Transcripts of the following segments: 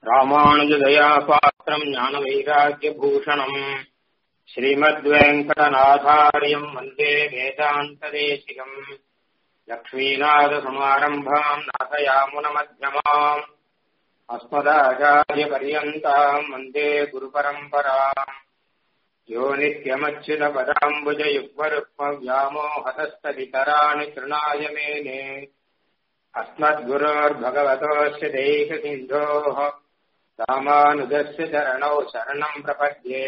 ராமானுஜதயாபாத்திரம் ஞானவைராக்கியபூஷணம் ஸ்ரீமத்வேங்கடநாதாரியம் வந்தே வேதாந்ததேசிகம் லக்ஷ்மீநாதசமாரம்பாம் நாசயாமுனமध्यமாம் अस्मदाचार्यपर्यन्ताम् वन्दे गुरुपरम्पराम् यो नित्यमच्युतपदाम्बुजयुग्मरुक्मव्यामोहतस्तदितराणि तृणाय मेने अस्मद्गुरोर्भगवतोऽस्य दैकसिन्धोः रामानुजस्य चरणौ शरणम् प्रपद्ये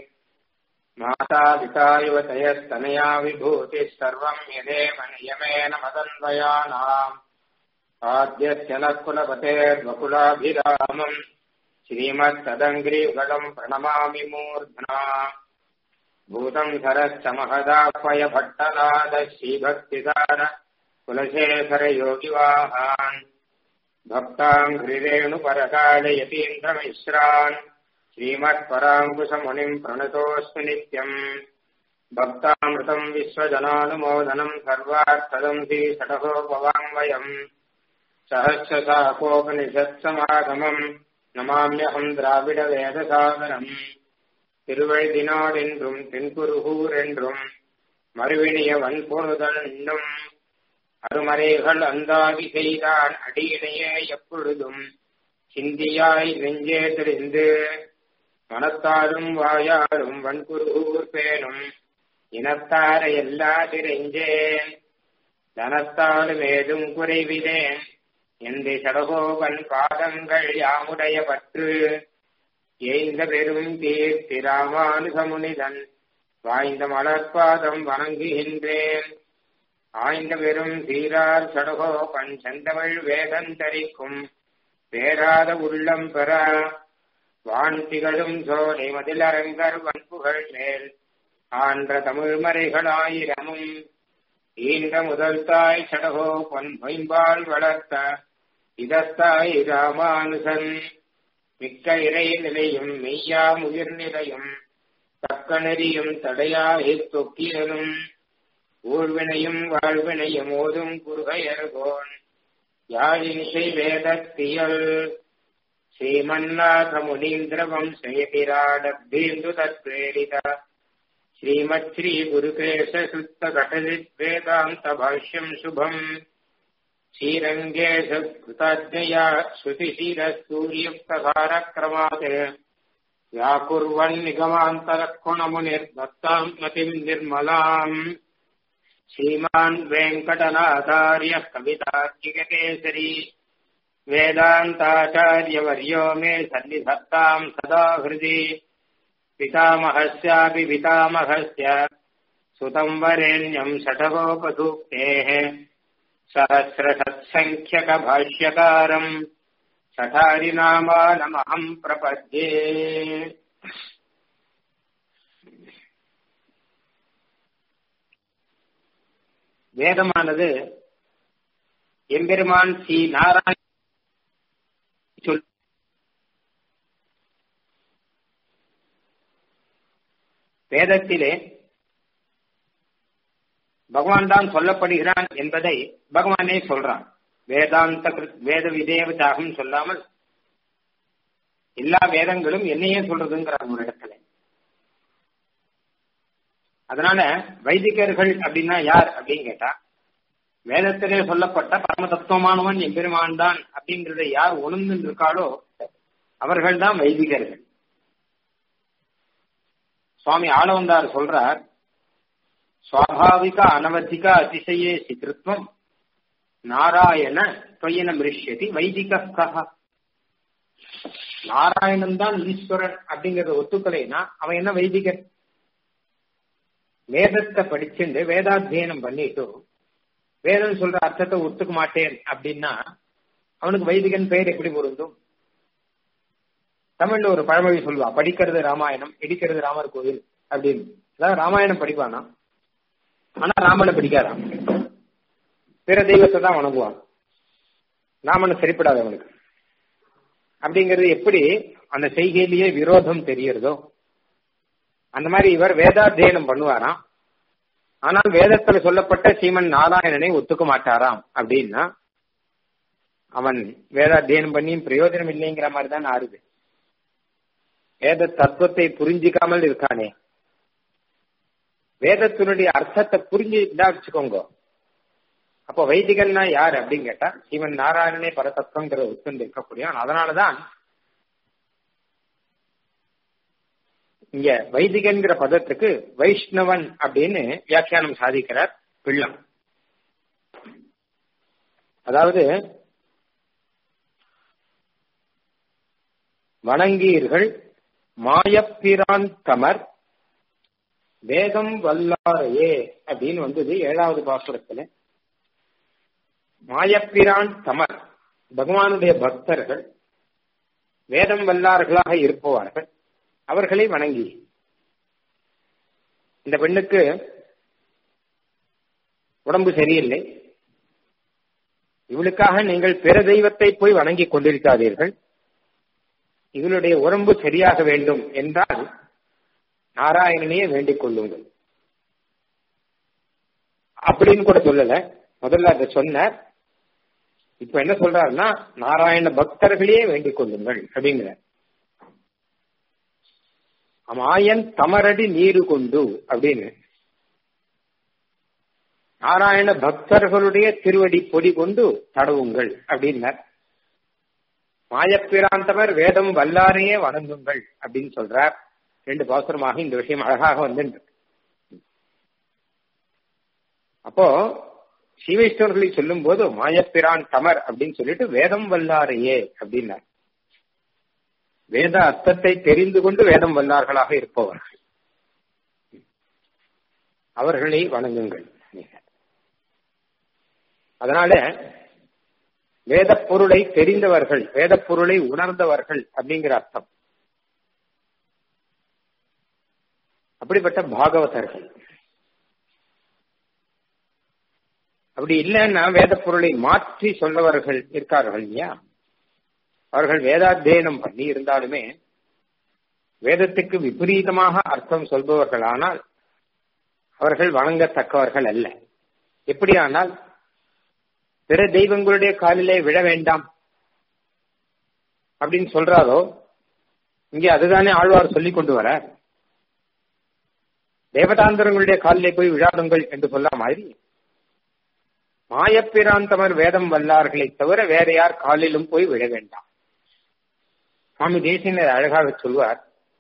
माता युवतयस्तनया विभूतिः सर्वम् यदेव नियमेन मदन्वयानाम् आद्यस्य नः कुलपतेर्वकुलाभिरामम् श्रीमत्तदङ्ग्रियुगलम् प्रणमामि मूर्ध्ना भूतम् सरश्च महदाह्वय भट्टनाद श्रीभक्तिदार कुलशेखरयोगिवाहान् भक्ताम् ह्रिरेणुपरकालयतीन्द्रमिश्रान् श्रीमत्पराङ्कुशमुनिम् प्रणतोऽस्मि नित्यम् भक्तामृतम् विश्वजनानुमोदनम् सर्वार्थदम् श्रीषडहोपवाङ्मयम् सहस्रशाकोपनिषत्समागमम् नमाम्यहम् द्राविडवेदसागरम् திருவழுதினாடென்றும் தென்குருகூர் என்றும் மறுவினிய வன்பொழுதல் என்னும் அருமறைகள் அந்தாதி செய்தான் அடியினையே எப்பொழுதும் சிந்தியாய் நெஞ்சே தெரிந்து மனத்தாலும் வாயாலும் வன்குருகூர் பேணும் இனத்தார எல்லா திரைஞ்சேன் தனத்தாலும் ஏதும் குறைவிலேன் எந்த சடகோபன் பாதங்கள் யாமுடைய பற்று ஏய்ந்த பெரும் கீர்த்தி ராமானுகமுனிதன் வாய்ந்த மலர்பாதம் வணங்குகின்றேன் ஆய்ந்த பெரும் சீரார் சடகோபன் செந்தமிழ் வேதந்தரிக்கும் பேராத உள்ளம் பெற வான் திகழும் சோலை மதிலரங்கர் வன்புகள் மேல் ஆன்ற தமிழ் மறைகளாயிரமும் ஈன்ற முதல் தாய் சடகோ பொன் மொயம்பால் வளர்த்த இதத்தாய் ராமானுசன் மிக்க இறை நிலையும் மெய்யாம் உயிர் நிலையும் தக்க நெறியும் தடையாகித் தொக்கியலும் ஊழ்வினையும் வாழ்வினையும் ஓதும் குருகையர்கோன் யாழினிசை வேதத்தியல் श्रीमन्नाथ मुनीन्द्रवं शयतिराडब्धेन्दु तत्प्रेरित श्रीमच्छ्री गुरुकेशसुत्तघटलिद्वेदान्तभाष्यम् शुभम् श्रीरङ्गेश कृताज्ञया श्रुतिशिरसूर्युक्तसारक्रमात् व्याकुर्वन्निगमान्तरक्षुणमुनिर्दत्ताम् मतिम् निर्मलाम् श्रीमान् वेङ्कटनाथार्यः कवितार्किककेसरी वेदान्ताचार्यवर्यो मे सन्निधत्ताम् सदा हृदि पितामहस्यापि पितामहस्य सुतम् वरेण्यम् षठगोपसूक्तेः सहस्रसत्सङ्ख्यकभाष्यकारम् षठारिनामानमहम् प्रपद्ये வேதமானது எம்பெருமான் ஸ்ரீ நாராயண சொல் வேதத்திலே பகவான் தான் சொல்லப்படுகிறான் என்பதை பகவானே சொல்றான் வேதாந்த வேத விதேவதாகம் சொல்லாமல் எல்லா வேதங்களும் என்னையே சொல்றதுங்கிறார் ஒரு இடத்துல அதனால வைதிகர்கள் அப்படின்னா யார் அப்படின்னு கேட்டா வேதத்திலே சொல்லப்பட்ட பரம தத்துவமானவன் எம்பெருமான் தான் அப்படிங்கறத யார் உணர்ந்து இருக்காளோ அவர்கள் தான் வைதிகர்கள் சுவாமி ஆளவந்தார் சொல்றார் சுவாபாவிக அனவதிக அதிசயே சித்திருத்வம் நாராயண தொயன மிருஷ்யதி வைதிக நாராயணன் தான் ஈஸ்வரன் அப்படிங்கறத ஒத்துக்கலைன்னா அவன் என்ன வைதிகன் வேதத்தை படிச்சுட்டு வேதாத்தியனம் பண்ணிட்டு வேதம் சொல்ற அர்த்தத்தை ஒத்துக்க மாட்டேன் அப்படின்னா அவனுக்கு வைதிகன் பெயர் எப்படி பொருந்தும் தமிழ்ல ஒரு பழமொழி சொல்லுவா படிக்கிறது ராமாயணம் இடிக்கிறது ராமர் கோவில் அப்படின்னு அதாவது ராமாயணம் படிப்பானா ஆனா ராமனை பிடிக்காதான் பிற தெய்வத்தை தான் வணங்குவான் ராமனை சரிப்படாது அவனுக்கு அப்படிங்கிறது எப்படி அந்த செய்கையிலேயே விரோதம் தெரியறதோ அந்த மாதிரி இவர் வேதாத்தியனம் பண்ணுவாராம் ஆனால் வேதத்துல சொல்லப்பட்ட சீமன் நாராயணனை ஒத்துக்க மாட்டாராம் அப்படின்னா அவன் வேதாத்தியனம் பண்ணியும் பிரயோஜனம் இல்லைங்கிற மாதிரி தான் ஆறுது வேத தத்துவத்தை புரிஞ்சிக்காமல் இருக்கானே வேதத்தினுடைய அர்த்தத்தை புரிஞ்சுட்டா வச்சுக்கோங்க அப்போ வைதிகன்னா யார் அப்படின்னு கேட்டா இவன் நாராயணனே பரதத்துவங்கிற ஒத்துண்டு இருக்கக்கூடியவன் அதனாலதான் இங்க வைதிகன்கிற பதத்துக்கு வைஷ்ணவன் அப்படின்னு வியாக்கியானம் சாதிக்கிறார் பிள்ளம் அதாவது வணங்கீர்கள் மாயப்பிரான் தமர் வேதம் வல்லாரையே அப்படின்னு வந்தது ஏழாவது பாசுரத்துல மாயப்பிரான் தமர் பகவானுடைய பக்தர்கள் வேதம் வல்லார்களாக இருப்பவார்கள் அவர்களை வணங்கி இந்த பெண்ணுக்கு உடம்பு சரியில்லை இவளுக்காக நீங்கள் பிற தெய்வத்தை போய் வணங்கி கொண்டிருக்காதீர்கள் இவளுடைய உடம்பு சரியாக வேண்டும் என்றால் நாராயணனையே வேண்டிக் கொள்ளுங்கள் அப்படின்னு கூட சொல்லல முதல்ல அதை சொன்னார் இப்ப என்ன சொல்றாருன்னா நாராயண பக்தர்களையே வேண்டிக் கொள்ளுங்கள் அப்படிங்கிற மாயன் தமரடி நீரு கொண்டு அப்படின்னு நாராயண பக்தர்களுடைய திருவடி பொடி கொண்டு தடவுங்கள் அப்படின்னார் மாயப்பிராந்தவர் வேதம் வல்லாரையே வணங்குங்கள் அப்படின்னு சொல்றார் ரெண்டு பாசுரமாக இந்த விஷயம் அழகாக வந்து அப்போ ஸ்ரீவைஷ்ணவர்களை சொல்லும் போது மாயப்பிரான் தமர் அப்படின்னு சொல்லிட்டு வேதம் வல்லாரையே அப்படின்னார் வேத அர்த்தத்தை தெரிந்து கொண்டு வேதம் வல்லார்களாக இருப்பவர்கள் அவர்களை வணங்குங்கள் அதனால வேத பொருளை தெரிந்தவர்கள் வேத பொருளை உணர்ந்தவர்கள் அப்படிங்கிற அர்த்தம் அப்படிப்பட்ட பாகவதர்கள் அப்படி இல்லைன்னா வேத பொருளை மாற்றி சொல்லவர்கள் இருக்கார்கள் இல்லையா அவர்கள் வேதாத்தியனம் பண்ணி இருந்தாலுமே வேதத்துக்கு விபரீதமாக அர்த்தம் சொல்பவர்கள் ஆனால் அவர்கள் வணங்கத்தக்கவர்கள் அல்ல எப்படியானால் பிற தெய்வங்களுடைய காலிலே விழ வேண்டாம் அப்படின்னு சொல்றாரோ இங்கே அதுதானே ஆழ்வார் சொல்லிக் கொண்டு வர தேவதாந்தரங்களுடைய காலிலே போய் விழாடுங்கள் என்று சொல்ல மாதிரி மாயப்பிராந்தமர் வேதம் வல்லார்களை தவிர வேற யார் காலிலும் போய் விழ வேண்டாம் சுவாமி தேசியனர் அழகாக சொல்வார்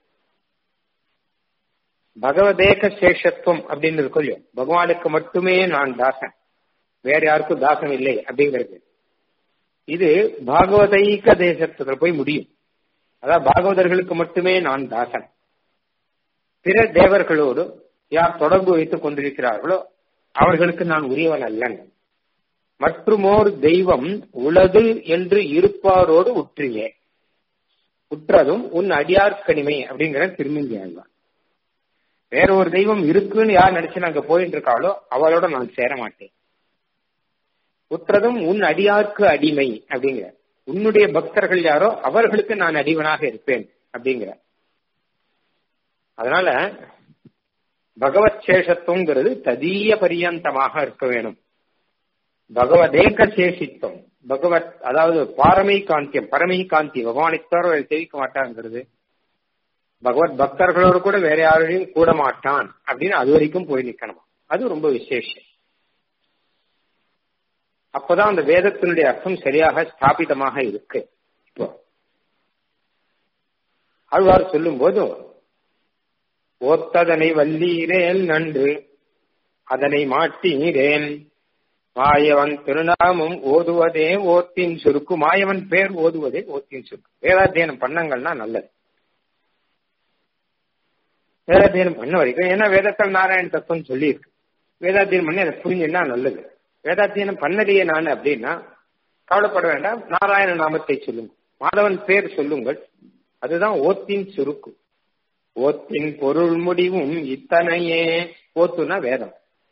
பகவதேக சேஷத்துவம் அப்படின்னு இருக்கும் பகவானுக்கு மட்டுமே நான் தாசன் வேற யாருக்கும் தாசம் இல்லை அப்படிங்கிறது இது பாகவதைக தேசத்துல போய் முடியும் அதாவது பாகவதர்களுக்கு மட்டுமே நான் தாசன் பிற தேவர்களோடு யார் தொடர்பு வைத்துக் கொண்டிருக்கிறார்களோ அவர்களுக்கு நான் உரியவன் அல்லன் மற்றுமோர் தெய்வம் உளது என்று இருப்பாரோடு உற்றியே உற்றதும் உன் அடியார்கனிமை அப்படிங்கிற திருமங்கி ஆழ்வார் வேற ஒரு தெய்வம் இருக்குன்னு யார் நினைச்சு நாங்க போயிட்டு இருக்காளோ அவளோட நான் சேர மாட்டேன் உற்றதும் உன் அடியார்க்கு அடிமை அப்படிங்கிற உன்னுடைய பக்தர்கள் யாரோ அவர்களுக்கு நான் அடிவனாக இருப்பேன் அப்படிங்கிற அதனால பகவத் சேஷத்துவங்கிறது ததீய பரியந்தமாக இருக்க வேணும் பகவதேக சேஷித்துவம் பகவத் அதாவது பாரமை காந்தியம் பரமை காந்தி பகவானை தவிர தெரிவிக்க மாட்டாங்கிறது பகவத் பக்தர்களோடு கூட வேற யாரையும் கூட மாட்டான் அப்படின்னு அது வரைக்கும் போய் நிக்கணுமா அது ரொம்ப விசேஷம் அப்பதான் அந்த வேதத்தினுடைய அர்த்தம் சரியாக ஸ்தாபிதமாக இருக்கு இப்போ ஆழ்வார் சொல்லும் போது ஓத்ததனை வல்லீரேல் நன்று அதனை மாட்டீரேன் மாயவன் திருநாமம் ஓதுவதே ஓத்தின் சுருக்கு மாயவன் பேர் ஓதுவதே ஓத்தின் சுருக்கு வேதாத்தியனம் பண்ணங்கள்னா நல்லது வேதாத்தியனம் பண்ண வரைக்கும் ஏன்னா வேதத்தில் நாராயண தத்துவம் சொல்லி இருக்கு வேதாத்தியனம் பண்ணி அதை புரிஞ்சுன்னா நல்லது வேதாத்தியனம் பண்ணலையே நான் அப்படின்னா கவலைப்பட வேண்டாம் நாராயண நாமத்தை சொல்லுங்கள் மாதவன் பேர் சொல்லுங்கள் அதுதான் ஓத்தின் சுருக்கு ஓத்தின் பொருள் முடிவும் இத்தனையே ஓத்துனா வேதம்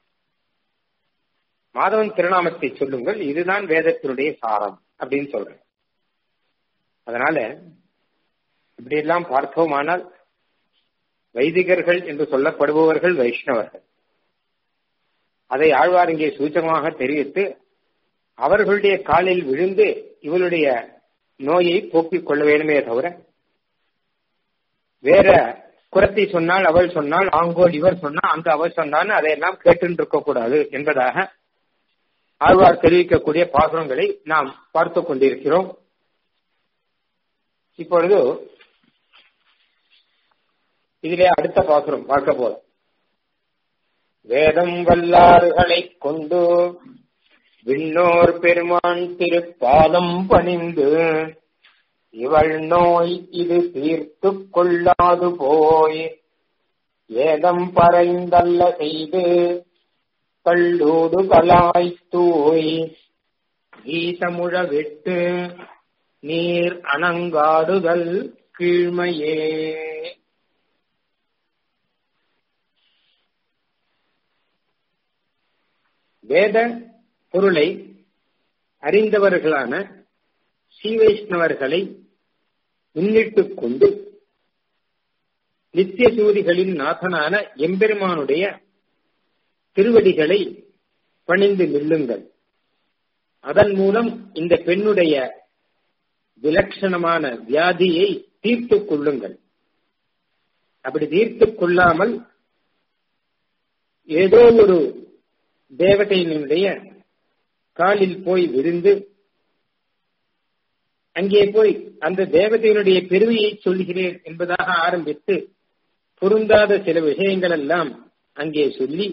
மாதவன் திருநாமத்தை சொல்லுங்கள் இதுதான் வேதத்தினுடைய சாரம் அப்படின்னு சொல்றேன் அதனால இப்படி எல்லாம் பார்த்தோமானால் வைதிகர்கள் என்று சொல்லப்படுபவர்கள் வைஷ்ணவர்கள் அதை ஆழ்வார் இங்கே சூச்சகமாக தெரிவித்து அவர்களுடைய காலில் விழுந்து இவளுடைய நோயை போக்கிக் கொள்ள வேண்டுமே தவிர வேற குரத்தை சொன்னால் அவள் சொன்னால் ஆங்கோல் இவர் சொன்னா அங்கு அவள் சொன்னான்னு அதையெல்லாம் கேட்டு இருக்க கூடாது என்பதாக ஆழ்வார் தெரிவிக்கக்கூடிய பாசுரங்களை நாம் பார்த்து கொண்டிருக்கிறோம் இப்பொழுது இதிலே அடுத்த பாசுரம் பார்க்க போறோம் வேதம் வல்லாறுகளைக் கொண்டு விண்ணோர் பெருமான் திருப்பாதம் பணிந்து இவள் நோய் இது தீர்த்து கொள்ளாது போய் ஏதம் பறைந்தல்ல செய்து கல்லூடு கலாய் தூய் ஈசமுழ விட்டு நீர் அணங்காடுதல் கீழ்மையே வேத பொருளை அறிந்தவர்களான ஸ்ரீவைஷ்ணவர்களை முன்னிட்டுக் கொண்டு நித்திய சூரிகளின் நாதனான எம்பெருமானுடைய திருவடிகளை பணிந்து நில்லுங்கள் அதன் மூலம் இந்த பெண்ணுடைய விலட்சணமான வியாதியை தீர்த்துக் கொள்ளுங்கள் அப்படி தீர்த்துக் கொள்ளாமல் ஏதோ ஒரு தேவதையினுடைய காலில் போய் விழுந்து அங்கே போய் அந்த தேவதையினுடைய பெருமையை சொல்கிறேன் என்பதாக ஆரம்பித்து பொருந்தாத சில விஷயங்கள் எல்லாம் அங்கே சொல்லி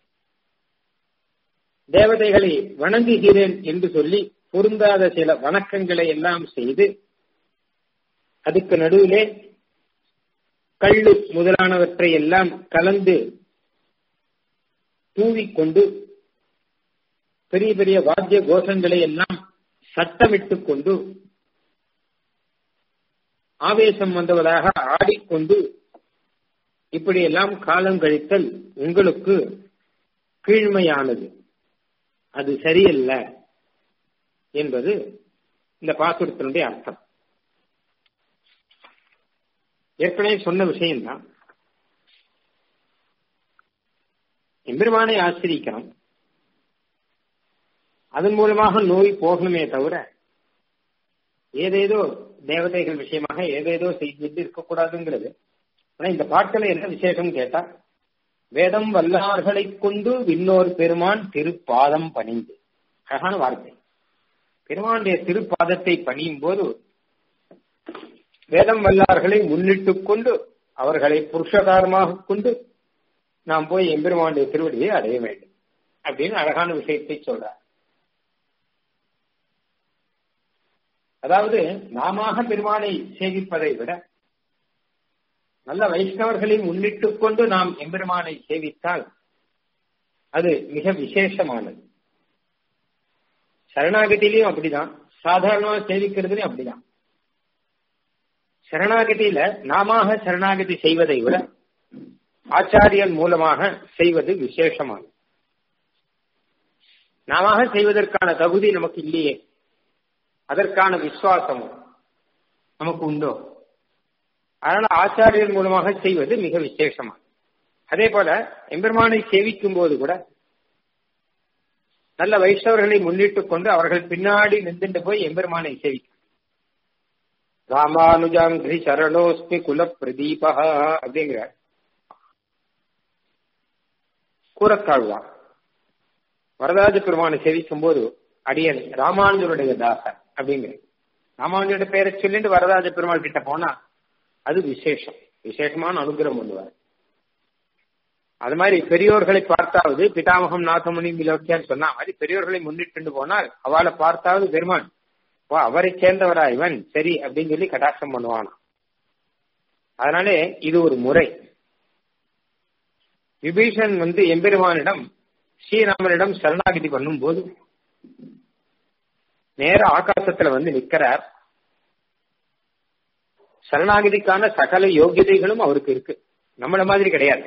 தேவதைகளை வணங்குகிறேன் என்று சொல்லி பொருந்தாத சில வணக்கங்களை எல்லாம் செய்து அதுக்கு நடுவிலே கள்ளு முதலானவற்றை எல்லாம் கலந்து தூவிக்கொண்டு பெரிய பெரிய வாத்திய கோஷங்களை எல்லாம் சட்டமிட்டுக் கொண்டு ஆவேசம் வந்தவதாக ஆடிக்கொண்டு இப்படியெல்லாம் காலம் கழித்தல் உங்களுக்கு கீழ்மையானது அது சரியல்ல என்பது இந்த பாசுரத்தினுடைய அர்த்தம் ஏற்கனவே சொன்ன விஷயம்தான் எம்பெருமானை ஆசிரிக்கணும் அதன் மூலமாக நோய் போகணுமே தவிர ஏதேதோ தேவதைகள் விஷயமாக ஏதேதோ செய்துட்டு இருக்கக்கூடாதுங்கிறது ஆனா இந்த பாட்டில் என்ன விசேஷம் கேட்டா வேதம் வல்லார்களை கொண்டு விண்ணோர் பெருமான் திருப்பாதம் பணிந்து அழகான வார்த்தை பெருமானுடைய திருப்பாதத்தை பணியும் போது வேதம் வல்லார்களை முன்னிட்டுக் கொண்டு அவர்களை புருஷகாரமாக கொண்டு நாம் போய் எம்பெருமானுடைய திருவடியை அடைய வேண்டும் அப்படின்னு அழகான விஷயத்தை சொல்றார் அதாவது நாம பெருமானை சேவிப்பதை விட நல்ல வைஷ்ணவர்களை முன்னிட்டுக் கொண்டு நாம் எம்பெருமானை சேவித்தால் அது மிக விசேஷமானது சரணாகதியிலையும் அப்படிதான் சாதாரணமாக சேவிக்கிறதுலையும் அப்படிதான் சரணாகதியில நாம சரணாகதி செய்வதை விட ஆச்சாரியன் மூலமாக செய்வது விசேஷமானது நாம செய்வதற்கான தகுதி நமக்கு இல்லையே அதற்கான விசுவாசமும் நமக்கு உண்டோ அதனால ஆச்சாரியர் மூலமாக செய்வது மிக விசேஷமா அதே போல எம்பெருமானை சேவிக்கும் போது கூட நல்ல வைஷ்ணவர்களை முன்னிட்டுக் கொண்டு அவர்கள் பின்னாடி நின்றுட்டு போய் எம்பெருமானை சேவிக்கும் ராமானுஜாங்கிரி சரணோஸ்மி குல பிரதீபா அப்படிங்கிற கூறத்தாழ்வா வரதாஜ பெருமானை சேவிக்கும் போது அடியன் ராமானுஜருடைய தாசன் அப்படிங்கிற ராமானுஜருடைய பெயரை சொல்லிட்டு வரதாஜ பெருமாள் கிட்ட போனா அது விசேஷம் விசேஷமான அனுகிரகம் பண்ணுவார் அது மாதிரி பெரியோர்களை பார்த்தாவது பிதாமகம் நாதமுனி மிலோக்கியான்னு சொன்னா மாதிரி பெரியோர்களை முன்னிட்டு போனால் அவளை பார்த்தாவது பெருமான் ஓ அவரை சேர்ந்தவரா இவன் சரி அப்படின்னு சொல்லி கட்டாட்சம் பண்ணுவானா அதனாலே இது ஒரு முறை விபீஷன் வந்து எம்பெருமானிடம் ஸ்ரீராமனிடம் சரணாகிதி பண்ணும் போது நேர ஆகாசத்துல வந்து நிக்கிறார் சரணாகிதிக்கான சகல யோகியதைகளும் அவருக்கு இருக்கு நம்மள மாதிரி கிடையாது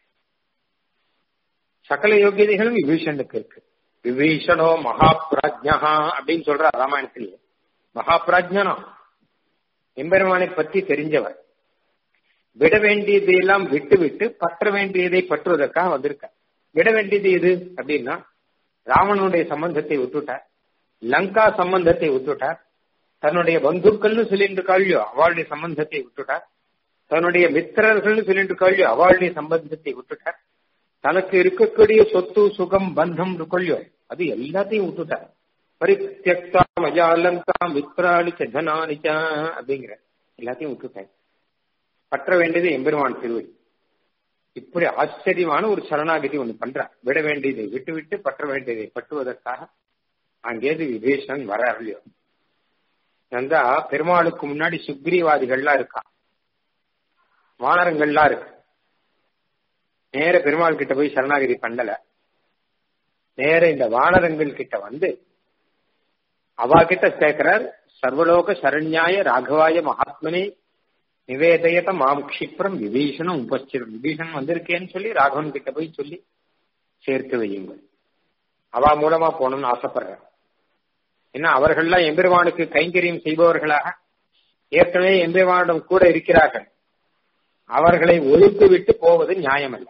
சகல யோகியதைகளும் விபீஷனுக்கு இருக்கு விபீஷணோ மகா பிராஜ்யா அப்படின்னு சொல்ற ராமாயணத்திலேயே மகா பிராஜ்யனா எம்பெருமானை பத்தி தெரிஞ்சவர் விட வேண்டியதை எல்லாம் விட்டு விட்டு பற்ற வேண்டியதை பற்றுவதற்காக வந்திருக்க விட வேண்டியது எது அப்படின்னா ராவணனுடைய சம்பந்தத்தை விட்டுட்டார் லங்கா சம்பந்தத்தை விட்டுட்டார் தன்னுடைய பந்துக்கள்னு சொல்லிட்டு இருக்காள்யோ அவளுடைய சம்பந்தத்தை விட்டுட்டார் தன்னுடைய மித்திரர்கள்னு சொல்லிட்டு இருக்காள்யோ அவளுடைய சம்பந்தத்தை விட்டுட்டார் தனக்கு இருக்கக்கூடிய சொத்து சுகம் பந்தம் இருக்கொள்ளியோ அது எல்லாத்தையும் விட்டுட்டார் பரித்தியக்தா மஜாலங்கா மித்ராணிச்ச ஜனானிச்ச அப்படிங்கிற எல்லாத்தையும் விட்டுட்டார் பற்ற வேண்டியது எம்பெருமான் திருவடி இப்படி ஆச்சரியமான ஒரு சரணாகதி ஒண்ணு பண்றான் விட வேண்டியதை விட்டு விட்டு பற்ற வேண்டியதை பட்டுவதற்காக அங்கேருந்து விபீஷன் வர அருளியோ வந்தா பெருமாளுக்கு முன்னாடி சுக்ரீவாதிகள்லாம் இருக்கா வானரங்கள்லாம் இருக்கு நேர பெருமாள் கிட்ட போய் சரணாகதி பண்ணல நேர இந்த வானரங்கள் கிட்ட வந்து அவா கிட்ட சேர்க்கிறார் சர்வலோக சரண்யாய ராகவாய மகாத்மனே நிவேதயத மாம் க்ஷிப்ரம் விபீஷணம் உபஸ்திரம் விபீஷன் வந்திருக்கேன்னு சொல்லி ராகவன் கிட்ட போய் சொல்லி சேர்த்து வையுங்கள் அவா மூலமா போகணும்னு ஆசைப்படுறார் ஏன்னா அவர்கள்லாம் எம்பெருமானுக்கு கைங்கரியம் செய்பவர்களாக ஏற்கனவே எம்பெருமானிடம் கூட இருக்கிறார்கள் அவர்களை ஒழித்து விட்டு போவது நியாயமல்ல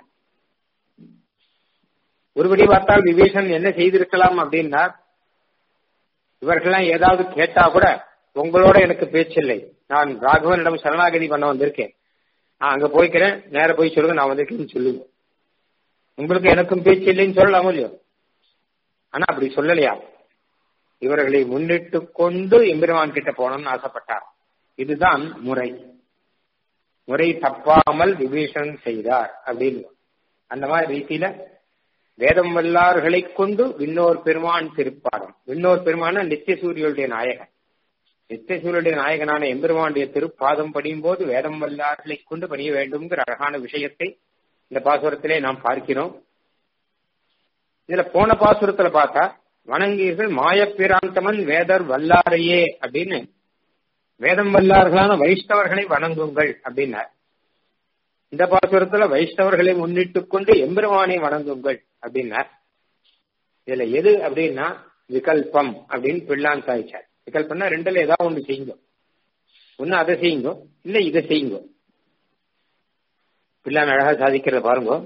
ஒருபடி பார்த்தால் விபீஷன் என்ன செய்திருக்கலாம் அப்படின்னா இவர்கள்லாம் ஏதாவது கேட்டா கூட உங்களோட எனக்கு பேச்சில்லை நான் ராகவனிடம் சரணாகதி பண்ண வந்திருக்கேன் நான் அங்க போய்க்கிறேன் நேர போய் சொல்லுங்க நான் வந்திருக்கேன்னு சொல்லுங்க உங்களுக்கு எனக்கும் பேச்சு இல்லைன்னு சொல்லலாமோ இல்லையோ ஆனா அப்படி சொல்லலையா இவர்களை முன்னிட்டு கொண்டு எம்பெருமான் கிட்ட போனோம்னு ஆசைப்பட்டார் இதுதான் முறை முறை தப்பாமல் விபீஷன் செய்தார் அப்படின்னு அந்த மாதிரி ரீதியில வேதம் வல்லார்களை கொண்டு விண்ணோர் பெருமான் திருப்பாடம் விண்ணோர் பெருமான நித்திய சூரியனுடைய நாயகன் நித்திய சூரியனுடைய நாயகனான எம்பெருமானுடைய திருப்பாதம் படியும் போது வேதம் வல்லார்களை கொண்டு பணிய வேண்டும்ங்கிற அழகான விஷயத்தை இந்த பாசுரத்திலே நாம் பார்க்கிறோம் இதுல போன பாசுரத்துல பார்த்தா வணங்கீர்கள் மாயப்பிராந்தமன் வேதர் வல்லாரையே அப்படின்னு வேதம் வல்லார்களான வைஷ்ணவர்களை வணங்குங்கள் அப்படின்னார் இந்த பாசுரத்துல வைஷ்ணவர்களை முன்னிட்டு கொண்டு எம்பெருமானை வணங்குங்கள் அப்படின்னார் இதுல எது அப்படின்னா விகல்பம் அப்படின்னு பிள்ளான் சாய்ச்சார் விகல்பம்னா ரெண்டுல ஏதாவது ஒண்ணு செய்யுங்க ஒண்ணு அதை செய்யுங்க இல்ல இதை செய்யுங்க பிள்ளான் அழகா சாதிக்கிறத பாருங்க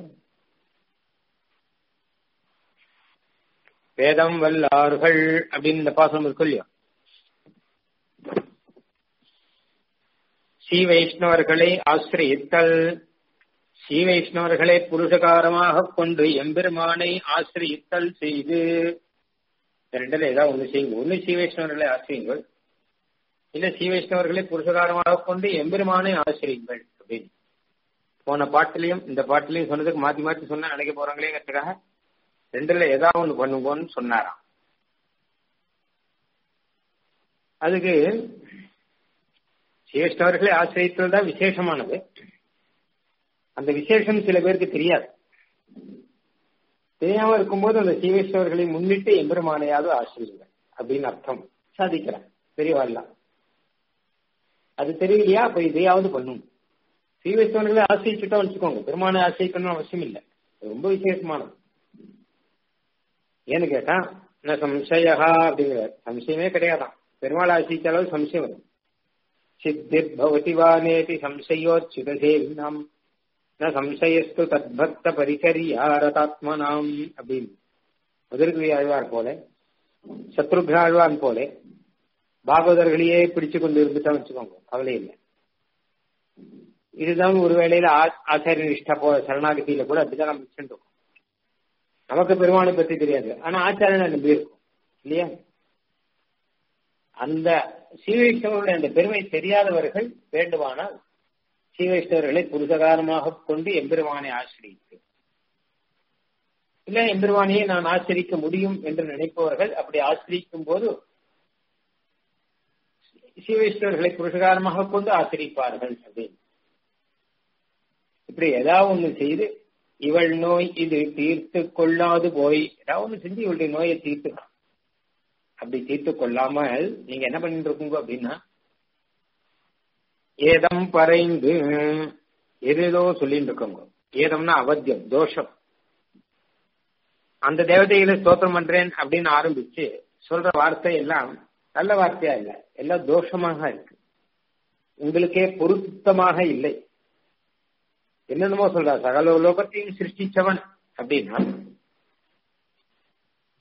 வேதம் வல்லார்கள் அப்படின்னு இந்த பாசனம் இருக்கு இல்லையா ஸ்ரீ வைஷ்ணவர்களை ஆசிரியத்தல் ஸ்ரீ வைஷ்ணவர்களை புருஷகாரமாக கொண்டு எம்பெருமானை ஆசிரியத்தல் செய்து ரெண்டுல ஏதாவது ஒண்ணு செய்யுங்க ஒண்ணு ஸ்ரீ வைஷ்ணவர்களை ஆசிரியுங்கள் இல்ல ஸ்ரீ வைஷ்ணவர்களை புருஷகாரமாக கொண்டு எம்பெருமானை ஆசிரியுங்கள் அப்படின்னு போன பாட்டிலையும் இந்த பாட்டிலையும் சொன்னதுக்கு மாத்தி மாத்தி சொன்னா நினைக்க போறாங்களேங்கிறதுக்காக ரெண்டுல ஏதாவது ஒண்ணு பண்ணுங்கன்னு சொன்னாராம் அதுக்கு சிரேஷ்டவர்களை ஆசிரியத்தல் தான் விசேஷமானது அந்த விசேஷம் சில பேருக்கு தெரியாது தெரியாம இருக்கும்போது அந்த சீவேஸ்வரர்களை முன்னிட்டு எம்பெருமானையாவது ஆசிரியுங்க அப்படின்னு அர்த்தம் சாதிக்கிறார் பெரியவாள்லாம் அது தெரியலையா அப்ப இதையாவது பண்ணும் சீவேஸ்வரர்களை ஆசிரிச்சுட்டோம் வச்சுக்கோங்க பெருமானை ஆசிரியக்கணும்னு அவசியம் இல்லை ரொம்ப விசேஷமானது ஏன்னு கேட்டா நான் சம்சயா அப்படிங்கிற சம்சயமே கிடையாதான் பெருமாள் ஆசிரித்த அளவு சம்சயம் வரும் சித்திர் பவதி வானேதி சம்சயோச்சுதசேவினாம் ந சம்சயஸ்து தத்பக்த பரிகரியாரதாத்மனாம் அப்படின்னு முதற்கு ஆழ்வார் போல சத்ருக்ன ஆழ்வான் போல பாகவதர்களையே பிடிச்சு கொண்டு இருந்துட்டா வச்சுக்கோங்க கவலை இல்லை இதுதான் ஒரு வேளையில ஆச்சாரிய நிஷ்டா போ சரணாகதியில கூட அப்படிதான் நம்ம சென்றோம் நமக்கு பெருமானை பத்தி தெரியாது ஆனா ஆச்சாரியனை நம்பி இருக்கும் இல்லையா அந்த சீவைஷ்ணவருடைய அந்த பெருமை தெரியாதவர்கள் வேண்டுமானால் சீவைஷ்ணவர்களை புருஷகாரமாக கொண்டு எம்பெருமானை ஆசிரியித்து இல்ல எம்பெருமானையே நான் ஆசிரிக்க முடியும் என்று நினைப்பவர்கள் அப்படி ஆசிரிக்கும் போது சீவைஷ்ணவர்களை புருஷகாரமாக கொண்டு ஆசிரிப்பார்கள் அப்படின்னு இப்படி ஏதாவது ஒண்ணு செய்து இவள் நோய் இது தீர்த்து கொள்ளாது போய் ஏதாவது ஒண்ணு செஞ்சு இவளுடைய நோயை தீர்த்துக்கலாம் அப்படி தீர்த்து கொள்ளாமல் நீங்க என்ன பண்ணிட்டு இருக்கீங்க அப்படின்னா ஏதம் பறைந்து எதேதோ சொல்லிட்டு இருக்கோங்க ஏதம்னா அவத்தியம் தோஷம் அந்த தேவதைகளை ஸ்தோத்திரம் பண்றேன் அப்படின்னு ஆரம்பிச்சு சொல்ற வார்த்தை எல்லாம் நல்ல வார்த்தையா இல்ல எல்லாம் தோஷமாக இருக்கு உங்களுக்கே பொருத்தமாக இல்லை என்னென்னமோ சொல்ற சகல லோகத்தையும் சிருஷ்டிச்சவன் அப்படின்னா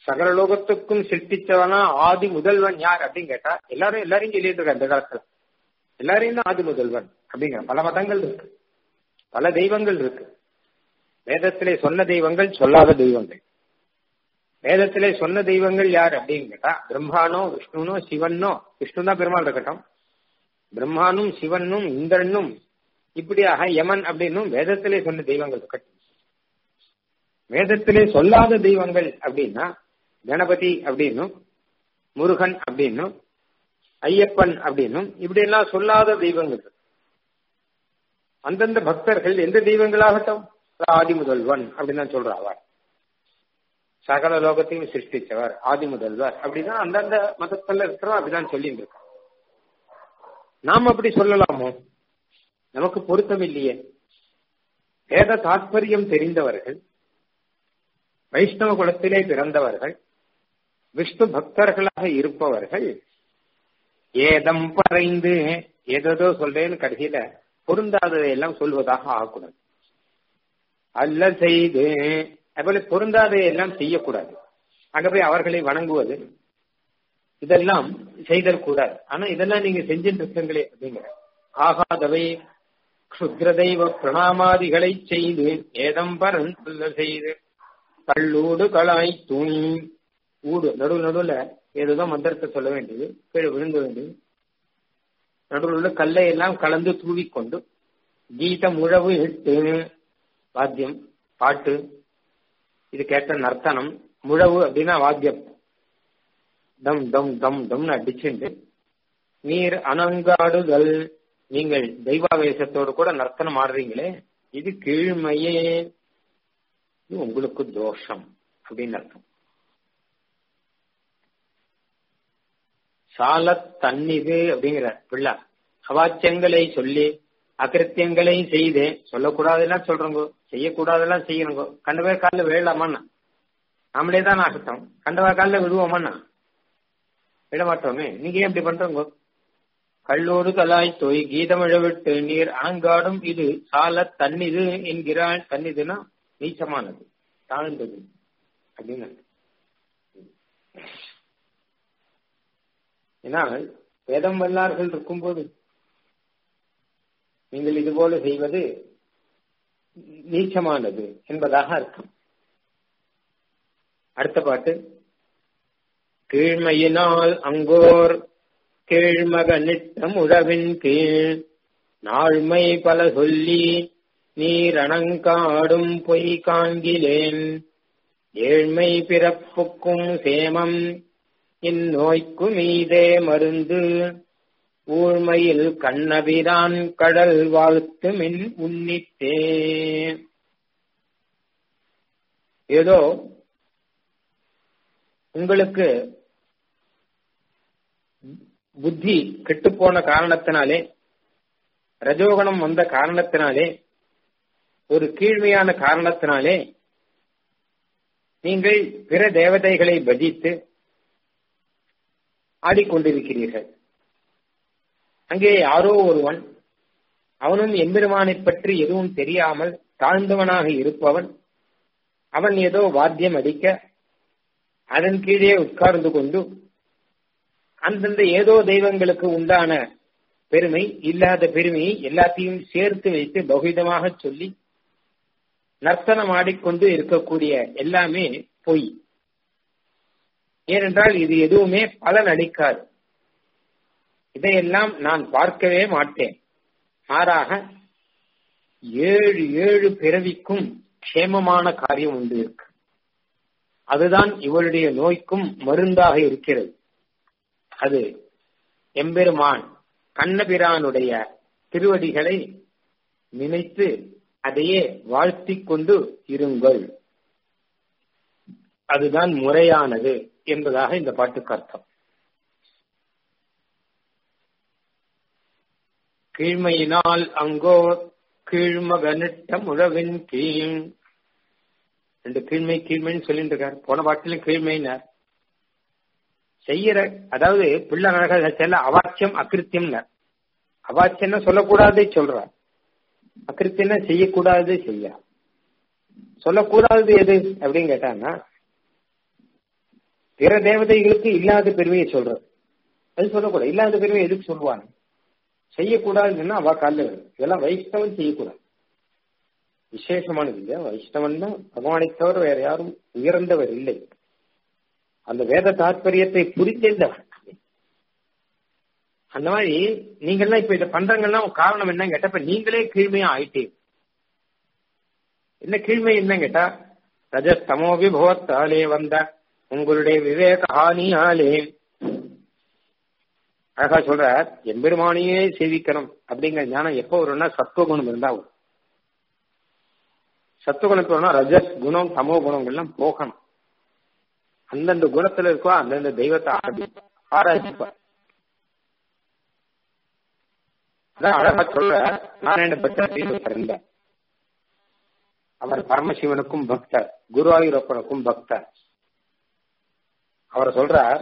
சகல லோகத்துக்கும் சிருஷ்டிச்சவனா ஆதி முதல்வன் யார் அப்படின்னு கேட்டா எல்லாரும் எல்லாரையும் சொல்லிட்டு இருக்க அந்த காலத்துல எல்லாரையும் தான் ஆதி முதல்வன் அப்படிங்கிற பல மதங்கள் இருக்கு பல தெய்வங்கள் இருக்கு வேதத்திலே சொன்ன தெய்வங்கள் சொல்லாத தெய்வங்கள் வேதத்திலே சொன்ன தெய்வங்கள் யார் அப்படின்னு கேட்டா பிரம்மானோ விஷ்ணுனோ சிவனோ விஷ்ணு தான் பெருமாள் இருக்கட்டும் பிரம்மானும் சிவனும் இந்திரனும் இப்படியாக யமன் அப்படின்னும் வேதத்திலே சொன்ன தெய்வங்கள் இருக்கட்டும் வேதத்திலே சொல்லாத தெய்வங்கள் அப்படின்னா கணபதி அப்படின்னும் முருகன் அப்படின்னும் ஐயப்பன் அப்படின்னும் இப்படி எல்லாம் சொல்லாத தெய்வங்கள் அந்தந்த பக்தர்கள் எந்த தெய்வங்களாகட்டும் ஆதி முதல்வன் அப்படின்னு தான் சொல்ற அவர் சகல லோகத்தையும் சிருஷ்டிச்சவர் ஆதி முதல்வர் அப்படின்னா அந்தந்த மதத்துல இருக்கிறோம் அப்படிதான் சொல்லிட்டு இருக்கோம் நாம் அப்படி சொல்லலாமோ நமக்கு பொருத்தம் இல்லையே வேத தாற்பயம் தெரிந்தவர்கள் வைஷ்ணவ குலத்திலே பிறந்தவர்கள் விஷ்ணு பக்தர்களாக இருப்பவர்கள் ஏதம் பறைந்து ஏதோ சொல்றேன்னு கடைசியில பொருந்தாததை எல்லாம் சொல்வதாக ஆகக்கூடாது அல்ல செய்து அதுபோல பொருந்தாததை எல்லாம் செய்யக்கூடாது அங்க போய் அவர்களை வணங்குவது இதெல்லாம் செய்தல் கூடாது ஆனா இதெல்லாம் நீங்க செஞ்சுட்டு இருக்கீங்களே அப்படிங்கிற ஆகாதவை க்ஷுத்ர தெய்வ பிரணாமாதிகளை செய்து ஏதம்பரன் சொல்ல செய்து கல்லூடு களாய் தூணி ஊடு நடுவு நடுவுல ஏதோதான் மந்திரத்தை சொல்ல வேண்டியது கீழே விழுந்த வேண்டியது நடுவில் உள்ள கல்லை எல்லாம் கலந்து தூவிக்கொண்டு கீதம் உழவு இட்டு வாத்தியம் பாட்டு இது கேட்ட நர்த்தனம் முழவு அப்படின்னா வாத்தியம் தம் தம் தம் தம்னு அடிச்சுண்டு நீர் அனங்காடுதல் நீங்கள் தெய்வாவேசத்தோடு கூட நர்த்தனம் ஆடுறீங்களே இது கீழ்மையே இது உங்களுக்கு தோஷம் அப்படின்னு அர்த்தம் சால தன்னிது அப்படிங்கிற பிள்ளை அவாச்சியங்களை சொல்லி அகிருத்தியங்களை செய்து சொல்லக்கூடாதெல்லாம் சொல்றோங்க செய்யக்கூடாதெல்லாம் செய்யணுங்க கண்டவே காலில் விழலாமாண்ணா நாமளே தான் ஆகட்டும் கண்டவா காலில் விழுவோமாண்ணா விட மாட்டோமே நீங்க ஏன் இப்படி பண்றோங்க கல்லூடு கலாய் தொய் கீதமிழவிட்டு நீர் அணங்காடும் இது சால தன்னிது என்கிறாள் தன்னிதுன்னா நீச்சமானது தாழ்ந்தது அப்படின்னு ஏன்னா வேதம் வல்லார்கள் இருக்கும்போது நீங்கள் இதுபோல செய்வது நீச்சமானது என்பதாக அர்த்தம் அடுத்த பாட்டு கீழ்மையினால் அங்கோர் கீழ்மக நிட்டம் உழவின் கீழ் நாழ்மை பல சொல்லி நீரணங்காடும் பொய் காண்கிலேன் ஏழ்மை பிறப்புக்கும் சேமம் இந்நோய்க்கு மீதே மருந்து ஊழ்மையில் கண்ணபிரான் கடல் வாழ்த்து மின் உன்னித்தே ஏதோ உங்களுக்கு புத்தி கெட்டுப்போன காரணத்தினாலே ரஜோகுணம் வந்த காரணத்தினாலே ஒரு கீழ்மையான காரணத்தினாலே நீங்கள் பிற தேவதைகளை பஜித்து ஆடிக்கொண்டிருக்கிறீர்கள் அங்கே யாரோ ஒருவன் அவனும் எம்பெருமானை பற்றி எதுவும் தெரியாமல் தாழ்ந்தவனாக இருப்பவன் அவன் ஏதோ வாத்தியம் அடிக்க அதன் கீழே உட்கார்ந்து கொண்டு அந்தந்த ஏதோ தெய்வங்களுக்கு உண்டான பெருமை இல்லாத பெருமையை எல்லாத்தையும் சேர்த்து வைத்து பகுவிதமாக சொல்லி நர்த்தனம் ஆடிக்கொண்டு இருக்கக்கூடிய எல்லாமே பொய் ஏனென்றால் இது எதுவுமே பலன் அளிக்காது இதையெல்லாம் நான் பார்க்கவே மாட்டேன் மாறாக ஏழு ஏழு பிறவிக்கும் க்ஷேமமான காரியம் உண்டு இருக்கு அதுதான் இவளுடைய நோய்க்கும் மருந்தாக இருக்கிறது அது எம்பெருமான் கண்ணபிரானுடைய திருவடிகளை நினைத்து அதையே வாழ்த்திக் கொண்டு இருங்கள் அதுதான் முறையானது என்பதாக இந்த பாட்டுக்கு அர்த்தம் கீழ்மையினால் அங்கோ கீழ்மகனிட்ட முழவின் கீழ் ரெண்டு கீழ்மை கீழ்மைன்னு சொல்லிட்டு இருக்காரு போன பாட்டிலும் கீழ்மைனார் செய்யற அதாவது பிள்ளை நடக்கிற செல்ல அவாச்சியம் அகிருத்தியம் அவாச்சியம்னா சொல்லக்கூடாதே சொல்றார் அகிருத்தியம்னா செய்யக்கூடாது செய்ய சொல்லக்கூடாதது எது அப்படின்னு கேட்டாங்கன்னா பிற தேவதைகளுக்கு இல்லாத பெருமையை சொல்றது அது சொல்லக்கூடாது இல்லாத பெருமையை எதுக்கு சொல்லுவாங்க செய்யக்கூடாதுன்னா அவ காலில் வரும் இதெல்லாம் வைஷ்ணவன் செய்யக்கூடாது விசேஷமானது இல்லையா வைஷ்ணவன் தான் பகவானை தவிர வேற யாரும் உயர்ந்தவர் இல்லை அந்த வேத தாற்பயத்தை புரிந்தவர் அந்த மாதிரி நீங்கெல்லாம் இப்ப இதை பண்றங்கன்னா காரணம் என்னன்னு கேட்டப்ப நீங்களே கீழ்மையா ஆயிட்டீங்க என்ன கீழ்மை என்ன கேட்டா ரஜஸ்தமோ விபவத்தாலே வந்த உங்களுடைய விவேக ஹானியாலே அழகா சொல்ற எம்பெருமானையே சேவிக்கணும் அப்படிங்கிற ஞானம் எப்போ வரும்னா சத்துவகுணம் இருந்தா வரும் சத்துவகுணத்து வேணா ரஜஸ் குணம் தமோ குணங்கள்லாம் போகணும் அந்தந்த குணத்துல இருக்கோ அந்தந்த தெய்வத்தை ஆராய்ச்சிப்பார் அதான் அழகா சொல்ற நாராயண பக்தர் இருந்த அவர் பரமசிவனுக்கும் பக்தர் குருவாயூரப்பனுக்கும் பக்தர் அவர் சொல்றார்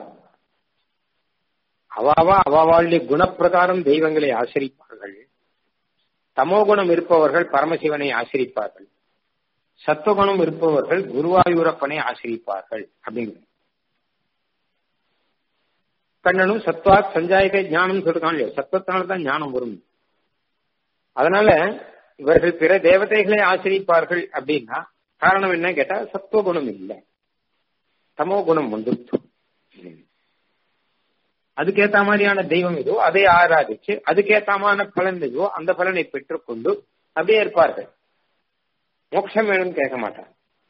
அவாவா அவாவாளுடைய குணப்பிரகாரம் தெய்வங்களை ஆசிரிப்பார்கள் தமோகுணம் இருப்பவர்கள் பரமசிவனை ஆசிரிப்பார்கள் சத்துவகுணம் இருப்பவர்கள் குருவாயூரப்பனை ஆசிரிப்பார்கள் அப்படிங்கிற கண்ணனும் சத்வா சஞ்சாயக ஞானம் சொல்றாங்க இல்லையா சத்துவத்தினால தான் ஞானம் வரும் அதனால இவர்கள் பிற தேவதைகளை ஆசிரிப்பார்கள் அப்படின்னா காரணம் என்ன கேட்டா சத்துவகுணம் இல்லை தமோ குணம் வந்துருச்சு அதுக்கேத்த மாதிரியான தெய்வம் எதுவோ அதை ஆராதிச்சு அதுக்கேத்தமான பலன் எதுவோ அந்த பலனை பெற்றுக்கொண்டு அப்படியே இருப்பார்கள் மோட்சம் வேணும்னு கேட்க மாட்டார்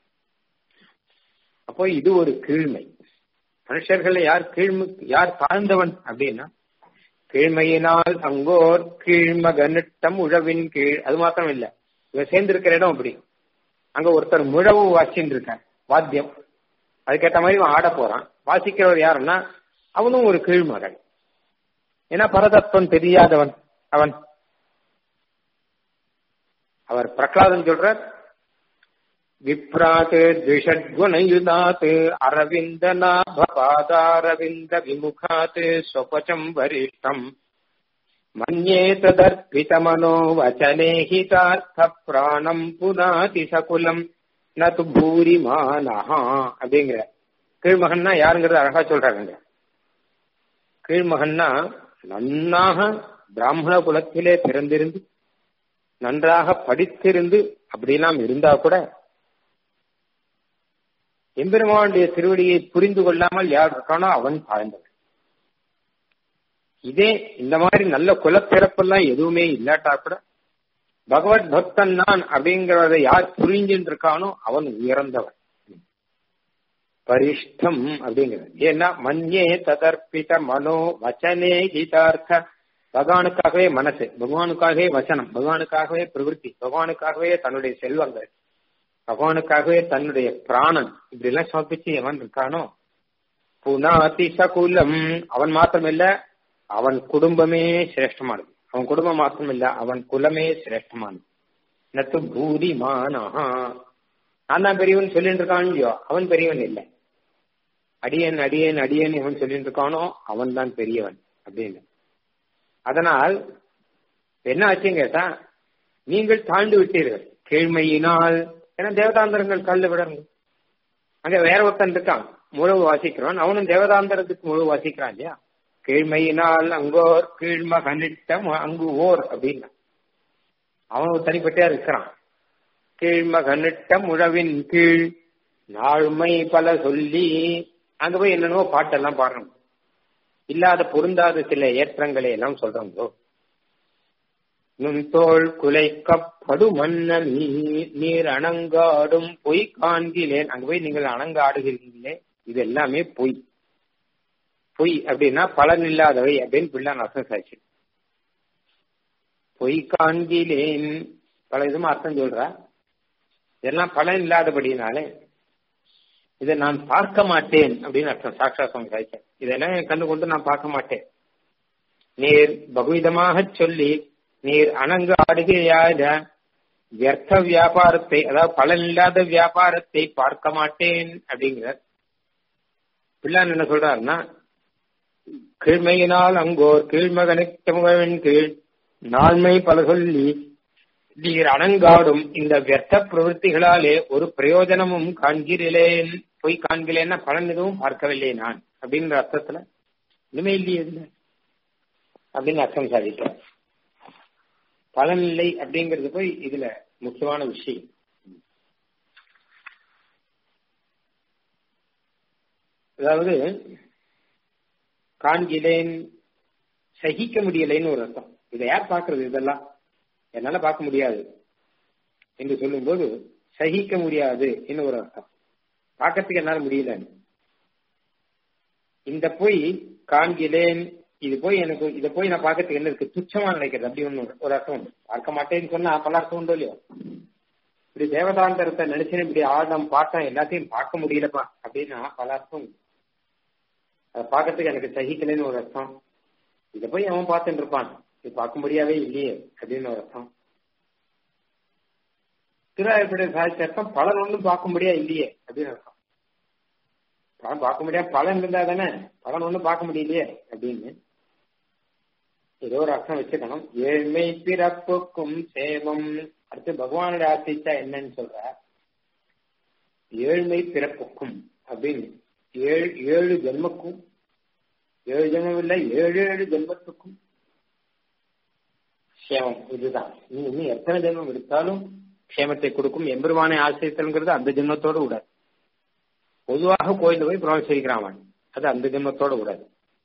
அப்போ இது ஒரு கீழ்மை மனுஷர்கள் யார் கீழ்மை யார் தாழ்ந்தவன் அப்படின்னா கீழ்மையினால் அங்கோர் கீழ்மகனிட்டம் உழவின் கீழ் அது மாத்திரம் இல்ல இவன் சேர்ந்திருக்கிற இடம் அப்படி அங்க ஒருத்தர் முழவு வாசின்னு இருக்கார் வாத்தியம் அதுக்கேற்ற மாதிரி அவன் ஆட போறான் வாசிக்கிறவர் யாருன்னா அவனும் ஒரு கீழ்மகன் ஏன்னா பரதத்துவம் தெரியாதவன் அவன் அவர் பிரகலாதன் சொல்றார் விப்ராத் द्विषड्गुणयुदात् அரவிந்த நாபாதாரவிந்த விமுகாத் ஸ்வபச்சம் வரிஷ்டம் மன்யே ததர்ப்பிதமனோ வச்சனே ஹிதார்த்த பிராணம் புனாதி சகுலம் நது பூரிமானஹா அப்படிங்கிற கீழ்மகன்னா யாருங்கிறது அழகா சொல்றாங்க கீழ்மகன்னா நன்னாக பிராமண குலத்திலே பிறந்திருந்து நன்றாக படித்திருந்து அப்படிலாம் இருந்தா கூட எம்பெருமானுடைய திருவடியை புரிந்து கொள்ளாமல் யார் இருக்கானோ அவன் தாழ்ந்தவன் இதே இந்த மாதிரி நல்ல குலப்பிறப்பெல்லாம் எதுவுமே இல்லாட்டா கூட பகவத் பக்தன் நான் அப்படிங்கறத யார் புரிஞ்சுட்டு இருக்கானோ அவன் உயர்ந்தவன் பரிஷ்டம் அப்படிங்கிறது ஏன்னா மன்யே ததர்ப்பித மனோ வச்சனே கீதார்த்த பகவானுக்காகவே மனசு பகவானுக்காகவே வசனம் பகவானுக்காகவே பிரவருத்தி பகவானுக்காகவே தன்னுடைய செல்வங்கள் பகவானுக்காகவே தன்னுடைய பிராணன் இப்படி எல்லாம் சமர்ப்பிச்சு எவன் இருக்கானோ புனாதி சகுலம் அவன் மாத்திரம் இல்ல அவன் குடும்பமே சிரேஷ்டமானது அவன் குடும்பம் மாத்திரம் இல்ல அவன் குலமே சிரேஷ்டமானது நத்து பூரி மானஹா நான் தான் பெரியவன் சொல்லிட்டு இருக்கான் இல்லையோ அவன் பெரியவன் இல்லை அடியன் அடியன் அடியன் இவன் சொல்லிட்டு இருக்கானோ அவன் தான் பெரியவன் அப்படின்னு அதனால் என்ன ஆச்சுன்னு கேட்டா நீங்கள் தாழ்ந்து விட்டீர்கள் கேழ்மையினால் ஏன்னா தேவதாந்தரங்கள் கல்லு விடங்க அங்க வேற ஒருத்தன் இருக்கான் முழு வாசிக்கிறான் அவனும் தேவதாந்தரத்துக்கு முழு வாசிக்கிறான் இல்லையா கீழ்மையினால் அங்கோர் கீழ்ம கண்ணிட்டம் அங்கு ஓர் அப்படின்னா அவன் தனிப்பட்டியா இருக்கிறான் கீழ்ம கண்ணிட்டம் உழவின் கீழ் நாழ்மை பல சொல்லி அங்க போய் என்னென்னவோ பாட்டெல்லாம் பாடணும் இல்லாத பொருந்தாத சில ஏற்றங்களை எல்லாம் சொல்றாங்க நுண்தோள் குலைக்கப்படு மன்ன நீர் அணங்காடும் பொய் காண்கிறேன் அங்க போய் நீங்கள் அணங்காடுகிறீங்களே இது எல்லாமே பொய் பொய் அப்படின்னா பலன் இல்லாதவை அப்படின்னு பிள்ளான் அர்த்தம் சாட்சி பொய் காண்கிலேன் பல இதுமா அர்த்தம் சொல்றா இதெல்லாம் பலன் இல்லாதபடினாலே இதை நான் பார்க்க மாட்டேன் அப்படின்னு அர்த்தம் சாட்சா சுவாமி சாய்ச்சேன் இதெல்லாம் கண்டு கொண்டு நான் பார்க்க மாட்டேன் நீர் பகுவிதமாக சொல்லி நீர் அணங்கு ஆடுகையாத வியர்த்த வியாபாரத்தை அதாவது பலன் இல்லாத வியாபாரத்தை பார்க்க மாட்டேன் அப்படிங்கிறார் பிள்ளான் என்ன சொல்றாருன்னா கீழ்மையினால் அங்கோர் கீழ்மகனுக்கு கீழ் நாள்மை பல சொல்லி நீர் அணங்காடும் இந்த வியர்த்த பிரவൃத்திகளாலே ஒரு பிரயோஜனமும் காண்கிறேன் போய் காண்கிறேன்னா பலன் எதுவும் பார்க்கவில்லை நான் அப்படின்ற அர்த்தத்துல இனிமே இல்லையே இதுல அப்படின்னு அர்த்தம் சாதிக்கிறார் பலன் இல்லை அப்படிங்கிறது போய் இதுல முக்கியமான விஷயம் அதாவது காண்கிறேன் சகிக்க முடியலைன்னு ஒரு அர்த்தம் இதை யார் பாக்குறது இதெல்லாம் என்னால பார்க்க முடியாது என்று சொல்லும்போது சகிக்க முடியாது என்று ஒரு அர்த்தம் பார்க்கறதுக்கு என்னால முடியலன்னு இந்த போய் காண்கிறேன் இது போய் எனக்கு இதை போய் நான் பார்க்கறதுக்கு என்ன இருக்கு துச்சமா நினைக்கிறது அப்படி ஒண்ணு ஒரு அர்த்தம் உண்டு பார்க்க மாட்டேன்னு சொன்னா பல அர்த்தம் உண்டோ இல்லையோ இப்படி தேவதாந்தரத்தை நினைச்சு இப்படி ஆடம் பாட்டம் எல்லாத்தையும் பார்க்க முடியலப்பா அப்படின்னா பல அர்த்தம் உண்டு அதை பார்க்கறதுக்கு எனக்கு சகிக்கலைன்னு ஒரு அர்த்தம் இதை போய் அவன் பார்த்துட்டு இருப்பான் இது பார்க்க முடியாவே இல்லையே அப்படின்னு ஒரு அர்த்தம் திருவாயூர்படைய சாதித்த அர்த்தம் பலன் ஒன்றும் பார்க்க முடியா இல்லையே அப்படின்னு அர்த்தம் பலன் பார்க்க முடியாது பலன் இருந்தா தானே பலன் ஒன்றும் பார்க்க முடியலையே அப்படின்னு ஏதோ ஒரு அர்த்தம் வச்சுக்கணும் ஏழ்மை பிறப்புக்கும் சேமம் அடுத்து பகவானுடைய ஆசைச்சா என்னன்னு சொல்ற ஏழ்மை பிறப்புக்கும் அப்படின்னு ஏழு ஏழு ஜென்மக்கும் ஏழு ஜென்மம் இல்லை ஏழு ஏழு ஜென்மத்துக்கும் க்ஷேமம் இதுதான் நீ இன்னும் எத்தனை ஜென்மம் எடுத்தாலும் க்ஷேமத்தை கொடுக்கும் எம்பெருமானை ஆசிரியத்தல்ங்கிறது அந்த ஜென்மத்தோடு விடாது பொதுவாக கோயில போய் பிரவேசிக்கிறான் அது அந்த ஜென்மத்தோட விடாது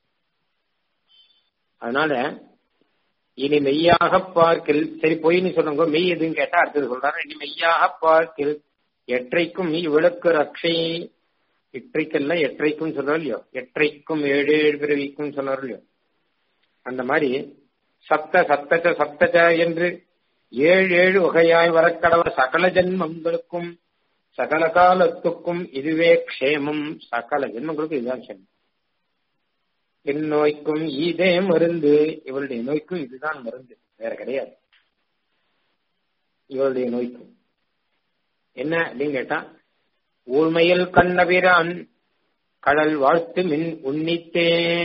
அதனால இனி மெய்யாக பார்க்கில் சரி பொய்ன்னு சொல்லுங்க மெய் எதுன்னு கேட்டா அடுத்தது சொல்றாரு இனி மெய்யாக பார்க்கில் எற்றைக்கும் இவ்விளக்கு ரக்ஷை இற்றைக்கல்ல எற்றைக்கும் சொல்றோம் இல்லையோ எற்றைக்கும் ஏழு ஏழு பிறவிக்கும் சொல்றாரு இல்லையோ அந்த மாதிரி சப்த சப்தச்ச சப்தச்ச என்று ஏழு ஏழு வகையாய் வரக்கடவ சகல ஜென்மங்களுக்கும் சகல காலத்துக்கும் இதுவே க்ஷேமம் சகல ஜென்மங்களுக்கும் இதுதான் க்ஷேமம் என் நோய்க்கும் இதே மருந்து இவளுடைய நோய்க்கும் இதுதான் மருந்து வேற கிடையாது இவளுடைய நோய்க்கும் என்ன அப்படின்னு கேட்டா ஊழ்மையில் கண்ணபிரான் கடல் வாழ்த்து மின் உன்னித்தே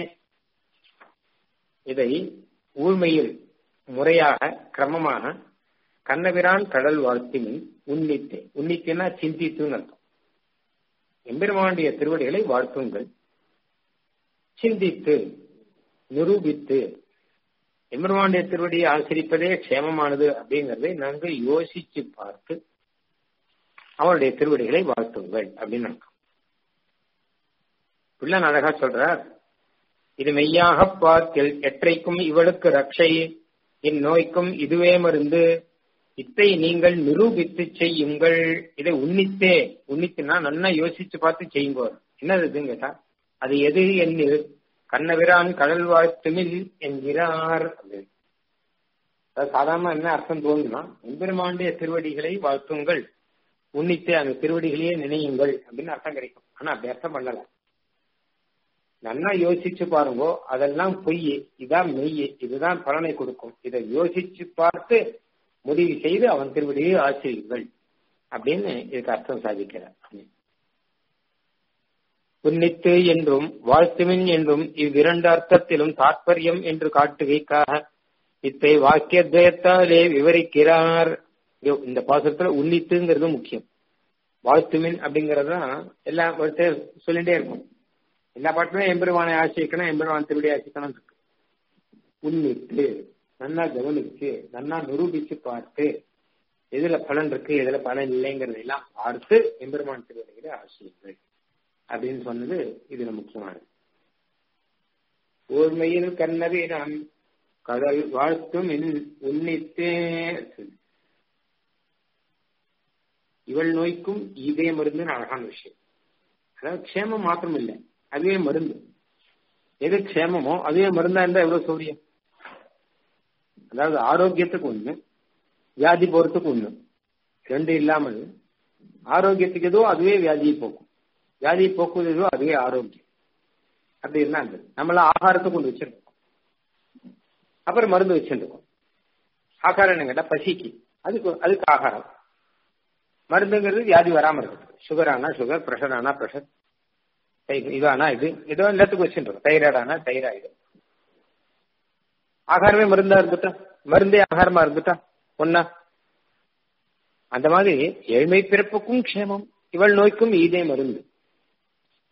இதை ஊழ்மையில் முறையாக கிரமமாக கண்ணபிரான் கடல் வாழ்த்து மின் உன்னித்தே உன்னித்தேன்னா சிந்தித்துன்னு அர்த்தம் எம்பெருமானுடைய திருவடிகளை வாழ்த்துங்கள் சிந்தித்து நிரூபித்து எம்பெருமானுடைய திருவடியை ஆசிரிப்பதே க்ஷேமமானது அப்படிங்கறதை நாங்கள் யோசிச்சு பார்த்து அவருடைய திருவடிகளை வாழ்த்துங்கள் அப்படின்னு அர்த்தம் பிள்ளை அழகா சொல்றார் இது மெய்யாக பார்க்கில் எற்றைக்கும் இவளுக்கு ரட்சை இந்நோய்க்கும் இதுவே மருந்து இத்தை நீங்கள் நிரூபித்து செய்யுங்கள் இதை உன்னித்தே உன்னித்துனா நல்லா யோசிச்சு பார்த்து செய்யுங்க என்னது இதுன்னு கேட்டா அது எது என்னில் கண்ணவிரான் கடல் வாழ்த்துமில் என்கிறார் சாதாரண என்ன அர்த்தம் தோணுனா எம்பெருமாண்டிய திருவடிகளை வாழ்த்துங்கள் உன்னித்து அந்த திருவடிகளையே நினையுங்கள் அப்படின்னு அர்த்தம் கிடைக்கும் ஆனா அப்படி அர்த்தம் பண்ணல நல்லா யோசிச்சு பாருங்கோ அதெல்லாம் பொய் இதான் மெய் இதுதான் பலனை கொடுக்கும் இதை யோசிச்சு பார்த்து முடிவு செய்து அவன் திருவடியை ஆசிரியுங்கள் அப்படின்னு இதுக்கு அர்த்தம் சாதிக்கிறார் உன்னித்து என்றும் வாழ்த்துமின் என்றும் இவ்விரண்டு அர்த்தத்திலும் தாற்பயம் என்று காட்டுகைக்காக இத்தை வாக்கியத்வயத்தாலே விவரிக்கிறார் இந்த பாசுரத்துல உன்னித்துங்கிறது முக்கியம் வாழ்த்துமின் அப்படிங்கறது தான் எல்லா சொல்லிட்டே இருக்கும் எல்லா பாட்டுமே எம்பெருமானை ஆசிரிக்கணும் எம்பெருமான் திருவிடி ஆசிக்கணும் இருக்கு உன்னித்து நன்னா கவனிச்சு நன்னா நிரூபிச்சு பார்த்து எதுல பலன் இருக்கு எதுல பலன் இல்லைங்கிறது எல்லாம் பார்த்து எம்பெருமான் திருவடிகளை ஆசிரியர்கள் அப்படின்னு சொன்னது இதுல முக்கியமானது ஊர்மையில் கண்ணவி நான் கடல் வாழ்த்தும் உன்னித்தே இவள் நோய்க்கும் இதே மருந்து அழகான விஷயம் அதாவது க்ஷேமம் மாத்திரம் இல்லை அதுவே மருந்து எது க்ஷேமமோ அதுவே மருந்தா இருந்தா எவ்வளவு சௌரியம் அதாவது ஆரோக்கியத்துக்கு ஒண்ணு வியாதி போறதுக்கு ஒண்ணு ரெண்டு இல்லாமல் ஆரோக்கியத்துக்கு எதோ அதுவே வியாதியை போக்கும் வியாதியை போக்குவது எதோ அதுவே ஆரோக்கியம் அப்படி இருந்தா நம்மள ஆகாரத்தை கொண்டு வச்சிருக்கோம் அப்புறம் மருந்து வச்சிருக்கோம் ஆகாரம் என்ன கேட்டா பசிக்கு அதுக்கு அதுக்கு ஆகாரம் மருந்துங்கிறது வியாதி வராம இருக்குது சுகர் ஆனா சுகர் ப்ரெஷர் ஆனா ப்ரெஷர் இது ஆனா இது ஏதோ எல்லாத்துக்கும் வச்சுருக்கோம் தைராய்டு ஆனா தைராய்டு ஆகாரமே மருந்தா இருந்துட்டா மருந்தே ஆகாரமா இருந்துட்டா ஒன்னா அந்த மாதிரி ஏழ்மை பிறப்புக்கும் க்ஷேமம் இவள் நோய்க்கும் இதே மருந்து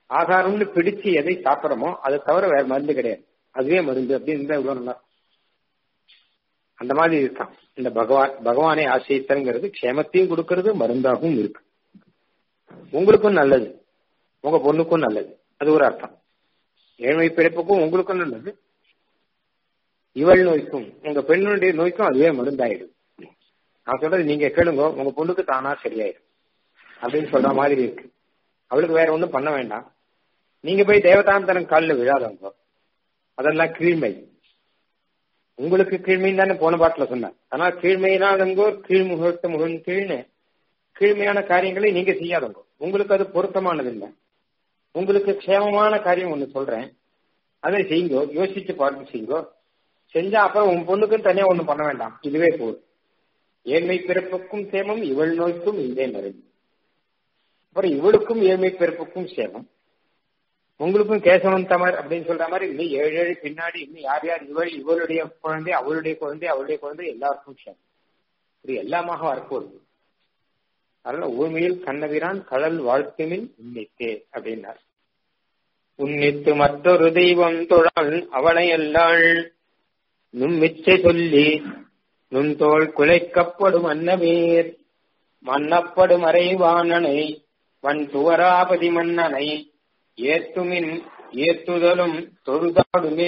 ஆகாரம்னு பிடிச்சு எதை சாப்பிட்றோமோ அதை தவிர வேற மருந்து கிடையாது அதுவே மருந்து அப்படின்னு இவ்வளவு நல்லா அந்த மாதிரி இருக்கான் இந்த பகவான் பகவானை ஆசிரியத்தங்கிறது க்ஷேமத்தையும் கொடுக்கறது மருந்தாகவும் இருக்கு உங்களுக்கும் நல்லது உங்க பொண்ணுக்கும் நல்லது அது ஒரு அர்த்தம் ஏழ்மை பிறப்புக்கும் உங்களுக்கும் நல்லது இவள் நோய்க்கும் உங்க பெண்ணுடைய நோய்க்கும் அதுவே மருந்தாயிடும் நான் சொல்றது நீங்க கேளுங்க உங்க பொண்ணுக்கு தானா சரியாயிடும் அப்படின்னு சொல்ற மாதிரி இருக்கு அவளுக்கு வேற ஒண்ணும் பண்ண வேண்டாம் நீங்க போய் தேவதாந்தரன் காலில் விழாதவங்க அதெல்லாம் கீழ்மை உங்களுக்கு கீழ்மைன்னு தானே போன பாட்டுல சொன்னேன் ஆனா கீழ்மையினாதங்கோ கீழ்முகத்த முகன் கீழ்னு கீழ்மையான காரியங்களை நீங்க செய்யாதவங்க உங்களுக்கு அது பொருத்தமானது இல்லை உங்களுக்கு க்ஷேமமான காரியம் ஒண்ணு சொல்றேன் அதை செய்யுங்கோ யோசிச்சு பார்த்து செய்யுங்கோ செஞ்சா அப்புறம் உன் பொண்ணுக்கும் தனியா ஒண்ணு பண்ண வேண்டாம் இதுவே போதும் ஏழ்மை பிறப்புக்கும் சேமம் இவள் நோய்க்கும் இதே மருந்து அப்புறம் இவளுக்கும் ஏழ்மை பிறப்புக்கும் சேமம் உங்களுக்கும் கேசவன் தமர் அப்படின்னு சொல்ற மாதிரி இன்னும் ஏழு ஏழு பின்னாடி இன்னும் யார் யார் இவள் இவளுடைய குழந்தை அவளுடைய குழந்தை அவளுடைய குழந்தை எல்லாருக்கும் சேமம் இது எல்லாமாக வரப்போகுது அதனால ஊமையில் கண்ணவிரான் கடல் வாழ்த்துமின் உன்னித்தே அப்படின்னார் உன்னித்து மற்றொரு தெய்வம் தொழாள் அவளை அல்லாள் நும் மிச்சை சொல்லி நுண் தோல் குலைக்கப்படும் அன்னமேர் மன்னப்படும் அறைவானனை வன் துவராபதி மன்னனை ஏத்துமின் ஏத்துதலும் தொழுதாடுமே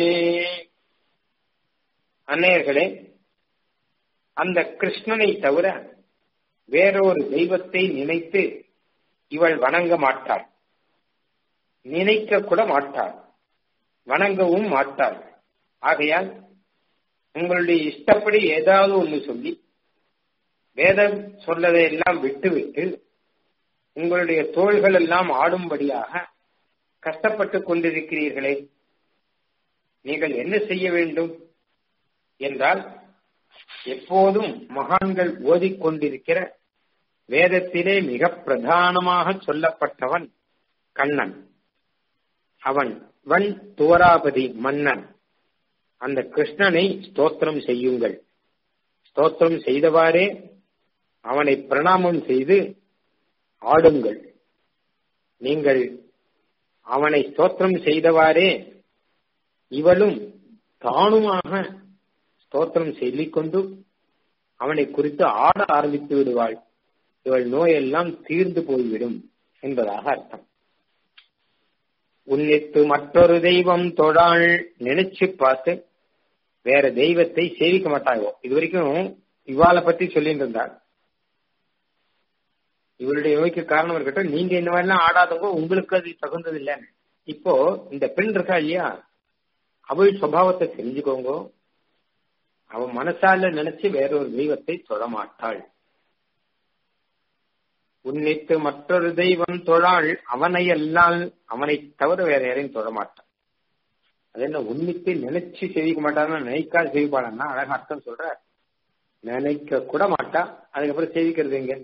அன்னையர்களே அந்த கிருஷ்ணனை தவிர வேறொரு தெய்வத்தை நினைத்து இவள் வணங்க மாட்டாள் நினைக்க கூட மாட்டாள் வணங்கவும் மாட்டாள் ஆகையால் உங்களுடைய இஷ்டப்படி ஏதாவது ஒன்று சொல்லி வேதம் சொல்லதை எல்லாம் விட்டுவிட்டு உங்களுடைய தோள்கள் எல்லாம் ஆடும்படியாக கஷ்டப்பட்டு கொண்டிருக்கிறீர்களே நீங்கள் என்ன செய்ய வேண்டும் என்றால் எப்போதும் மகான்கள் ஓதிக்கொண்டிருக்கிற வேதத்திலே மிக பிரதானமாக சொல்லப்பட்டவன் கண்ணன் அவன் வன் துவராபதி மன்னன் அந்த கிருஷ்ணனை ஸ்தோத்திரம் செய்யுங்கள் ஸ்தோத்திரம் செய்தவாறே அவனை பிரணாமம் செய்து ஆடுங்கள் நீங்கள் அவனை ஸ்தோத்திரம் செய்தவாறே இவளும் தானுமாக ஸ்தோத்திரம் சொல்லிக்கொண்டு அவனை குறித்து ஆட ஆரம்பித்து விடுவாள் இவள் நோயெல்லாம் தீர்ந்து போய்விடும் என்பதாக அர்த்தம் உன்னித்து மற்றொரு தெய்வம் தொழாள் நினைச்சு பார்த்து வேற தெய்வத்தை சேவிக்க மாட்டாங்க இது வரைக்கும் இவாளை பத்தி சொல்லிட்டு இருந்தாள் இவருடைய நோய்க்கு காரணம் இருக்கட்டும் நீங்க இந்த மாதிரிலாம் ஆடாதவங்க உங்களுக்கு அது தகுந்தது இல்லைன்னு இப்போ இந்த பெண் இருக்கா இல்லையா அவள் சுவாவத்தை தெரிஞ்சுக்கோங்க அவன் மனசால நினைச்சு வேறொரு தெய்வத்தை தொடமாட்டாள் உன்னித்து மற்றொரு தெய்வம் தொழாள் அவனை அல்லால் அவனை தவிர வேற யாரையும் தொடமாட்டான் அது என்ன உன்னித்து நினைச்சு செய்விக்க மாட்டான்னா நினைக்காது செய்வாளன்னா அழகா அர்த்தம் சொல்ற நினைக்க கூட மாட்டா அதுக்கப்புறம் சேவிக்கிறது எங்க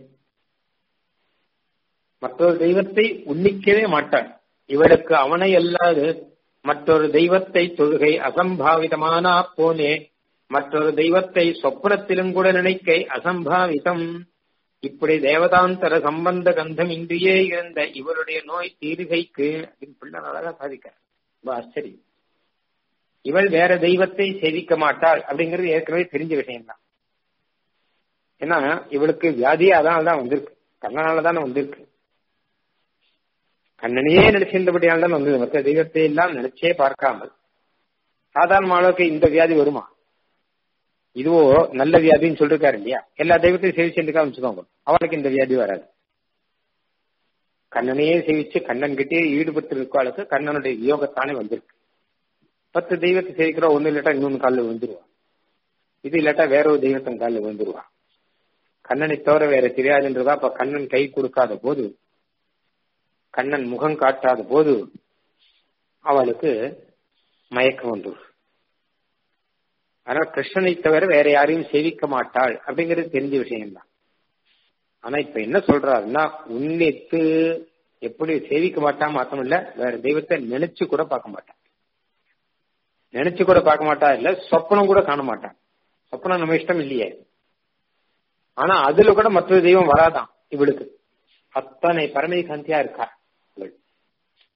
மற்றொரு தெய்வத்தை உன்னிக்கவே மாட்டான் இவளுக்கு அவனை அல்லாது மற்றொரு தெய்வத்தை தொழுகை அசம்பாவிதமானா போனே மற்றொரு தெய்வத்தை சொப்னத்திலும் கூட நினைக்கை அசம்பாவிதம் இப்படி தேவதாந்தர சம்பந்த கந்தம் இன்றியே இருந்த இவருடைய நோய் தீர்கைக்கு அப்படின்னு பிள்ளை அழகா சாதிக்க ரொம்ப ஆச்சரியம் இவள் வேற தெய்வத்தை சேவிக்க மாட்டாள் அப்படிங்கிறது ஏற்கனவே தெரிஞ்ச விஷயம்தான் ஏன்னா இவளுக்கு வியாதியே அதனால தான் வந்திருக்கு கண்ணனால தானே வந்திருக்கு கண்ணனையே நினைச்சிருந்தபடியால் தான் வந்தது மற்ற தெய்வத்தை எல்லாம் நினைச்சே பார்க்காமல் சாதாரண அளவுக்கு இந்த வியாதி வருமா இதுவோ நல்ல வியாதின்னு சொல்லிருக்காரு இல்லையா எல்லா தெய்வத்தையும் சேவிச்சுருக்கா வச்சுக்கோங்க அவளுக்கு இந்த வியாதி வராது கண்ணனையே சேவிச்சு கண்ணன் கிட்டே ஈடுபட்டு இருக்காளுக்கு கண்ணனுடைய வியோகத்தானே வந்திருக்கு பத்து தெய்வத்தை சேவிக்கிறா ஒண்ணு இல்லாட்டா இன்னொன்னு காலில் விழுந்துருவா இது இல்லாட்டா வேற ஒரு தெய்வத்தன் காலில் விழுந்துருவா கண்ணனை தவிர வேற தெரியாதுன்றதா அப்ப கண்ணன் கை கொடுக்காத போது கண்ணன் முகம் காட்டாத போது அவளுக்கு மயக்கம் வந்துடும் ஆனா கிருஷ்ணனை தவிர வேற யாரையும் சேவிக்க மாட்டாள் அப்படிங்கிறது தெரிஞ்ச விஷயம்தான் ஆனா இப்ப என்ன சொல்றாருன்னா உன்னித்து எப்படி சேவிக்க மாட்டா மாத்தம் இல்ல வேற தெய்வத்தை நினைச்சு கூட பார்க்க மாட்டான் நினைச்சு கூட பார்க்க மாட்டா இல்ல சொப்பனம் கூட காண மாட்டான் சொப்பனம் நம்ம இஷ்டம் இல்லையே ஆனா அதுல கூட மற்றொரு தெய்வம் வராதான் இவளுக்கு அத்தனை பரமதி காந்தியா இருக்கா இவள்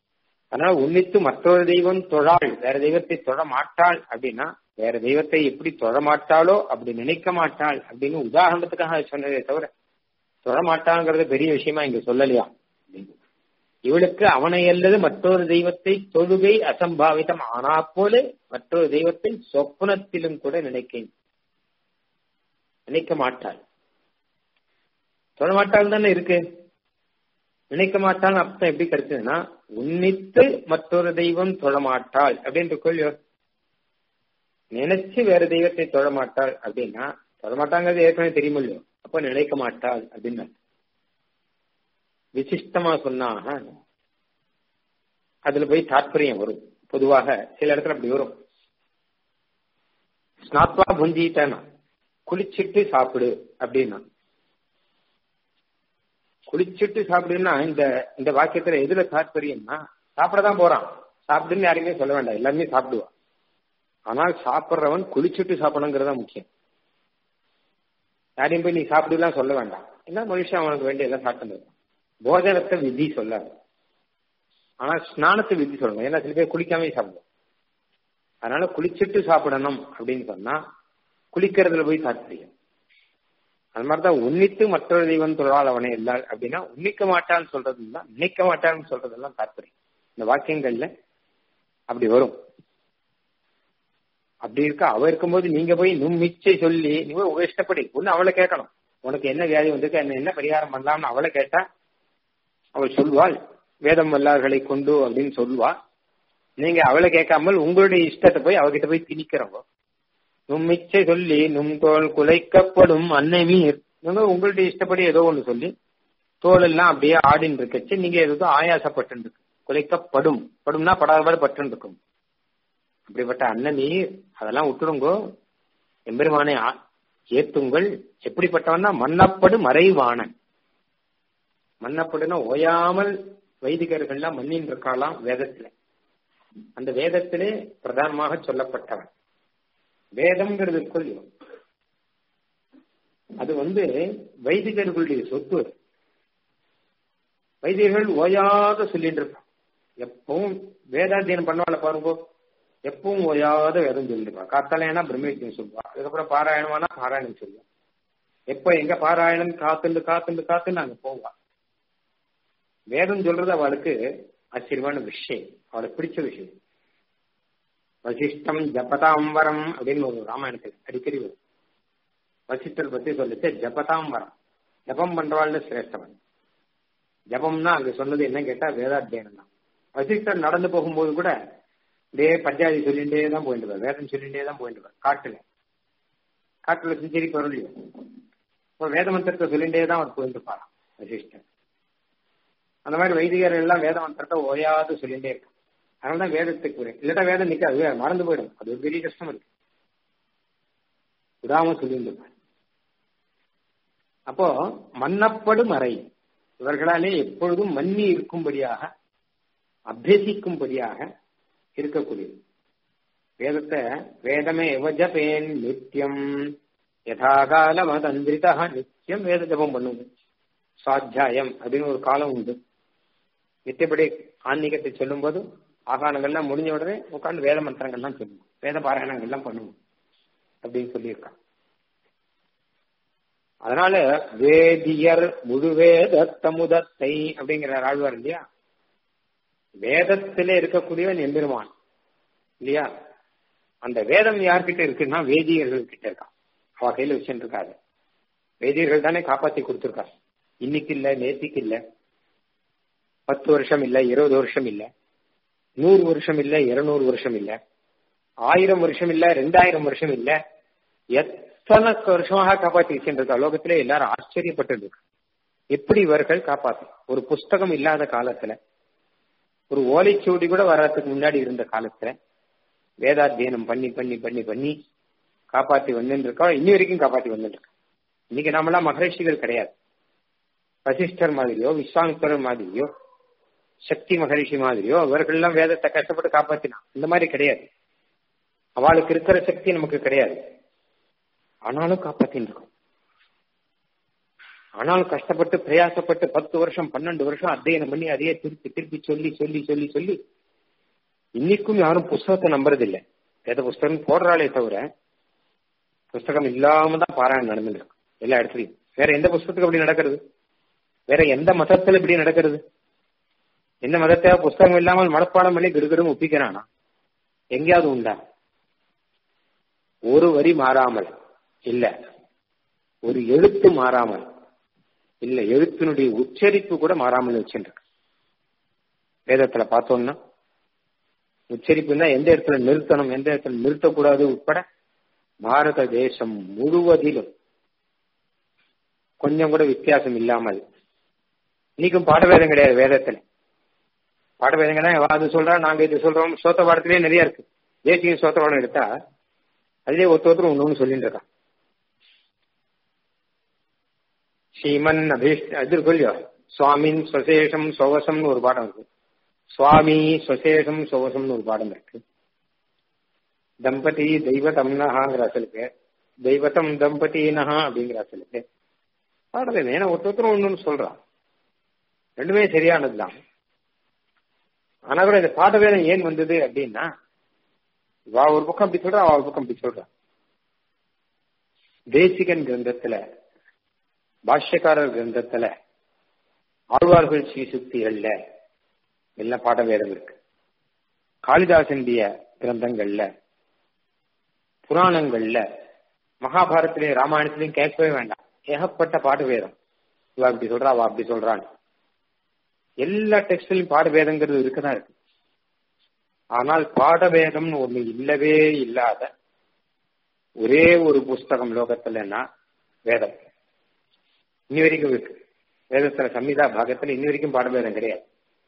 அதனால உன்னித்து மற்றொரு தெய்வம் தொழாள் வேற தெய்வத்தை தொழ மாட்டாள் அப்படின்னா வேற தெய்வத்தை எப்படி தொழ மாட்டாளோ அப்படி நினைக்க மாட்டாள் அப்படின்னு உதாரணத்துக்காக சொன்னதே தவிர தொழ மாட்டாங்கிறது பெரிய விஷயமா இங்க சொல்லலையா இவளுக்கு அவனை அல்லது மற்றொரு தெய்வத்தை தொழுகை அசம்பாவிதம் ஆனா போல மற்றொரு தெய்வத்தை சொப்னத்திலும் கூட நினைக்க நினைக்க மாட்டாள் தொழ மாட்டாள் தானே இருக்கு நினைக்க மாட்டாள் அர்த்தம் எப்படி கிடைச்சதுன்னா உன்னித்து மற்றொரு தெய்வம் தொழமாட்டாள் அப்படின்ற கொள்ளியோ நினைச்சு வேற தெய்வத்தை தொழ மாட்டாள் அப்படின்னா தொழ மாட்டாங்கிறது ஏற்கனவே தெரியுமில்லையோ அப்ப நினைக்க மாட்டாள் அப்படின்னு விசிஷ்டமா சொன்னாக அதுல போய் தாற்பயம் வரும் பொதுவாக சில இடத்துல அப்படி வரும் ஸ்நாத்வா புஞ்சிட்டேனா குளிச்சிட்டு சாப்பிடு அப்படின்னா குளிச்சுட்டு சாப்பிடுன்னா இந்த இந்த வாக்கியத்துல எதுல தாற்பயம்னா சாப்பிடதான் போறான் சாப்பிடுன்னு யாருமே சொல்ல வேண்டாம் எல்லாருமே சாப்பிடுவான் ஆனால் சாப்பிட்றவன் குளிச்சுட்டு சாப்பிடணுங்கிறதா முக்கியம் யாரையும் போய் நீ சாப்பிடுலாம் சொல்ல வேண்டாம் என்ன மனுஷன் அவனுக்கு வேண்டிய எல்லாம் சாப்பிட்டு போஜனத்தை விதி சொல்லாது ஆனா ஸ்நானத்தை விதி சொல்லணும் ஏன்னா சில பேர் குளிக்காமே சாப்பிடுவோம் அதனால குளிச்சுட்டு சாப்பிடணும் அப்படின்னு சொன்னா குளிக்கிறதுல போய் தாற்பயம் அது மாதிரிதான் உன்னித்து மற்றொரு தெய்வம் தொழால் அவனை எல்லால் அப்படின்னா உன்னிக்க மாட்டான்னு சொல்றது தான் நினைக்க மாட்டான்னு சொல்றதெல்லாம் தாற்பயம் இந்த வாக்கியங்கள்ல அப்படி வரும் அப்படி இருக்க அவ இருக்கும்போது நீங்க போய் நும் மிச்சை சொல்லி நீங்க உங்க இஷ்டப்படி ஒண்ணு அவளை கேட்கணும் உனக்கு என்ன வியாதி வந்திருக்கு என்ன என்ன பரிகாரம் பண்ணலாம்னு அவளை கேட்டா அவள் சொல்வாள் வேதம் வல்லார்களை கொண்டு அப்படின்னு சொல்லுவா நீங்க அவளை கேட்காமல் உங்களுடைய இஷ்டத்தை போய் அவகிட்ட போய் திணிக்கிறவங்க நும் மிச்சை சொல்லி நும் தோல் குலைக்கப்படும் அன்னை மீர் உங்களுடைய இஷ்டப்படி ஏதோ ஒண்ணு சொல்லி தோல் எல்லாம் அப்படியே ஆடின்னு இருக்கச்சு நீங்க ஏதோ ஆயாசப்பட்டு இருக்கு குலைக்கப்படும் படும்னா படாதபாடு பட்டு இருக்கும் அப்படிப்பட்ட அண்ணன் நீர் அதெல்லாம் விட்டுடுங்கோ எம்பெருமானை ஏத்துங்கள் எப்படிப்பட்டவன்னா மன்னப்படு மறைவானன் மன்னப்படுனா ஓயாமல் வைதிகர்கள்லாம் மண்ணின் இருக்காளாம் வேதத்துல அந்த வேதத்திலே பிரதானமாக சொல்லப்பட்டவன் வேதம்ங்கிறது கொள்ளும் அது வந்து வைதிகர்களுடைய சொத்து வைதிகர்கள் ஓயாத சொல்லிட்டு இருப்பான் எப்பவும் வேதாத்தியனம் பண்ணுவாள் பாருங்க எப்பவும் ஓயாத வேதம் சொல்லிருப்பா காத்தாலேனா பிரம்மவித்தியம் சொல்லுவா அதுக்கப்புறம் பாராயணமானா பாராயணம் சொல்லுவா எப்ப எங்க பாராயணம் காத்துண்டு காத்துண்டு காத்துண்டு அங்க போவா வேதம் சொல்றது அவளுக்கு ஆச்சரியமான விஷயம் அவளுக்கு பிடிச்ச விஷயம் வசிஷ்டம் ஜபதாம்பரம் அப்படின்னு ஒரு ராமாயணத்தில் அடிக்கடி வரும் வசிஷ்டர் பத்தி சொல்லிச்சு ஜபதாம்பரம் ஜபம் பண்றவாள்னு சிரேஷ்டவன் ஜபம்னா அங்க சொன்னது என்ன கேட்டா வேதாத்தியனம் தான் வசிஷ்டர் நடந்து போகும்போது கூட இதே பஞ்சாதி சொல்லிட்டே தான் போயிட்டு வேதம் சொல்லிட்டே தான் போயிட்டு காட்டுல காட்டுல செஞ்சேரி பொருளையும் இப்போ வேத மந்திரத்தை சொல்லிட்டே தான் அவர் போயிட்டு இருப்பாராம் வசிஷ்டர் அந்த மாதிரி வைதிகர் எல்லாம் வேத மந்திரத்தை ஓயாது சொல்லிட்டே இருக்கும் அதனாலதான் வேதத்துக்கு போறேன் இல்லாட்டா வேதம் நிக்காது மறந்து போயிடும் அது ஒரு பெரிய கஷ்டம் இருக்கு விடாம சொல்லிட்டு இருப்பார் அப்போ மன்னப்படு மறை இவர்களாலே எப்பொழுதும் மன்னி இருக்கும்படியாக அபியசிக்கும்படியாக இருக்கக்கூடியது வேதத்தை வேதமே எவஜபேன் நித்தியம் யதாகால மதந்திரிதா நித்தியம் வேத ஜபம் பண்ணுங்க சுவாத்தியாயம் அப்படின்னு ஒரு காலம் உண்டு நித்தியப்படி ஆன்மீகத்தை சொல்லும் போது ஆகானங்கள்லாம் முடிஞ்ச உடனே உட்காந்து வேத மந்திரங்கள்லாம் சொல்லுவோம் வேத பாராயணங்கள்லாம் பண்ணுவோம் அப்படின்னு சொல்லியிருக்கான் அதனால வேதியர் முழுவேத தமுதத்தை அப்படிங்கிற ஆழ்வார் இல்லையா வேதத்திலே இருக்கக்கூடியவன் எம்பெருமான் இல்லையா அந்த வேதம் யார்கிட்ட இருக்குன்னா வேதியர்கள் கிட்ட இருக்கான் அவ கையில வச்சுட்டு இருக்காது வேதியர்கள் தானே காப்பாத்தி கொடுத்துருக்காரு இன்னைக்கு இல்ல நேத்திக்கு இல்ல பத்து வருஷம் இல்ல இருபது வருஷம் இல்ல நூறு வருஷம் இல்ல இருநூறு வருஷம் இல்ல ஆயிரம் வருஷம் இல்ல ரெண்டாயிரம் வருஷம் இல்ல எத்தனை வருஷமாக காப்பாத்தி வச்சுருக்கா லோகத்திலே எல்லாரும் ஆச்சரியப்பட்டு இருக்கு எப்படி இவர்கள் காப்பாத்து ஒரு புஸ்தகம் இல்லாத காலத்துல ஒரு ஓலைச்சுவடி கூட வர்றதுக்கு முன்னாடி இருந்த காலத்துல வேதாத்தியனம் பண்ணி பண்ணி பண்ணி பண்ணி காப்பாத்தி வந்துட்டு இருக்கா இன்னி வரைக்கும் காப்பாத்தி வந்துட்டு இருக்கா இன்னைக்கு நாமெல்லாம் மகரிஷிகள் கிடையாது வசிஷ்டர் மாதிரியோ விஸ்வாமித்தர் மாதிரியோ சக்தி மகரிஷி மாதிரியோ அவர்கள்லாம் வேதத்தை கஷ்டப்பட்டு காப்பாத்தினா இந்த மாதிரி கிடையாது அவளுக்கு இருக்கிற சக்தி நமக்கு கிடையாது ஆனாலும் காப்பாத்தின்னு இருக்கோம் ஆனாலும் கஷ்டப்பட்டு பிரயாசப்பட்டு பத்து வருஷம் பன்னெண்டு வருஷம் அத்தியனம் பண்ணி அதையே திருப்பி திருப்பி சொல்லி சொல்லி சொல்லி சொல்லி இன்னைக்கும் யாரும் புஸ்தகத்தை நம்புறதில்லை வேத புஸ்தகம் போடுறாளே தவிர புஸ்தகம் இல்லாம தான் பாராயணம் நடந்துருக்கு எல்லா இடத்துலையும் வேற எந்த புஸ்தகத்துக்கு அப்படி நடக்கிறது வேற எந்த மதத்துல இப்படி நடக்கிறது எந்த மதத்தை புஸ்தகம் இல்லாமல் மனப்பாடம் பண்ணி கிடுகிடும் ஒப்பிக்கிறானா எங்கேயாவது உண்டா ஒரு வரி மாறாமல் இல்ல ஒரு எழுத்து மாறாமல் இல்ல எழுத்தினுடைய உச்சரிப்பு கூட மாறாமல் வச்சுருக்கு வேதத்துல பார்த்தோம்னா உச்சரிப்புன்னா எந்த இடத்துல நிறுத்தணும் எந்த இடத்துல நிறுத்தக்கூடாது உட்பட பாரத தேசம் முழுவதிலும் கொஞ்சம் கூட வித்தியாசம் இல்லாமல் இன்னைக்கும் பாடவேதம் கிடையாது வேதத்துல பாடவேதங்கன்னா அது சொல்றா நாங்க இது சொல்றோம் சோத்த பாடத்திலேயே நிறைய இருக்கு தேசிய சோத்த பாடம் எடுத்தா அதுலயே ஒருத்த ஒருத்தர் ஒண்ணு ஒண்ணு சொல்லிட்டு இருக்கான் ஸ்ரீமன் அபீஷ் அது இருக்கு இல்லையோ சுவாமின் சுவசேஷம் சுவசம்னு ஒரு பாடம் இருக்கு சுவாமி சுவசேஷம் சுவசம்னு ஒரு பாடம் இருக்கு தம்பதி தெய்வதம்னஹாங்கிற அசலுக்கு தெய்வத்தம் தம்பதினஹா அப்படிங்கிற அசலுக்கு பாடல ஏன்னா ஒருத்தரும் ஒண்ணு சொல்றான் ரெண்டுமே சரியானதுதான் ஆனா கூட இந்த பாட வேதம் ஏன் வந்தது அப்படின்னா வா ஒரு பக்கம் அப்படி சொல்றா அவ ஒரு பக்கம் அப்படி சொல்றா தேசிகன் கிரந்தத்துல பாஷ்யக்காரர் கிரந்தத்துல ஆழ்வார்கள் ஸ்ரீசுக்திகள்ல எல்லாம் பாட வேதம் இருக்கு காளிதாசனுடைய கிரந்தங்கள்ல புராணங்கள்ல மகாபாரத்திலையும் ராமாயணத்திலையும் கேட்கவே வேண்டாம் ஏகப்பட்ட பாட்டு வேதம் இவ அப்படி சொல்றா அவ அப்படி சொல்றான்னு எல்லா டெக்ஸ்ட்லயும் பாட வேதங்கிறது இருக்குதான் இருக்கு ஆனால் பாடவேதம்னு ஒண்ணு இல்லவே இல்லாத ஒரே ஒரு புஸ்தகம் லோகத்துலன்னா வேதம் இன்னி வரைக்கும் இருக்கு வேதத்துல சம்மிதா பாகத்துல இன்னி வரைக்கும் பாடவேதம் கிடையாது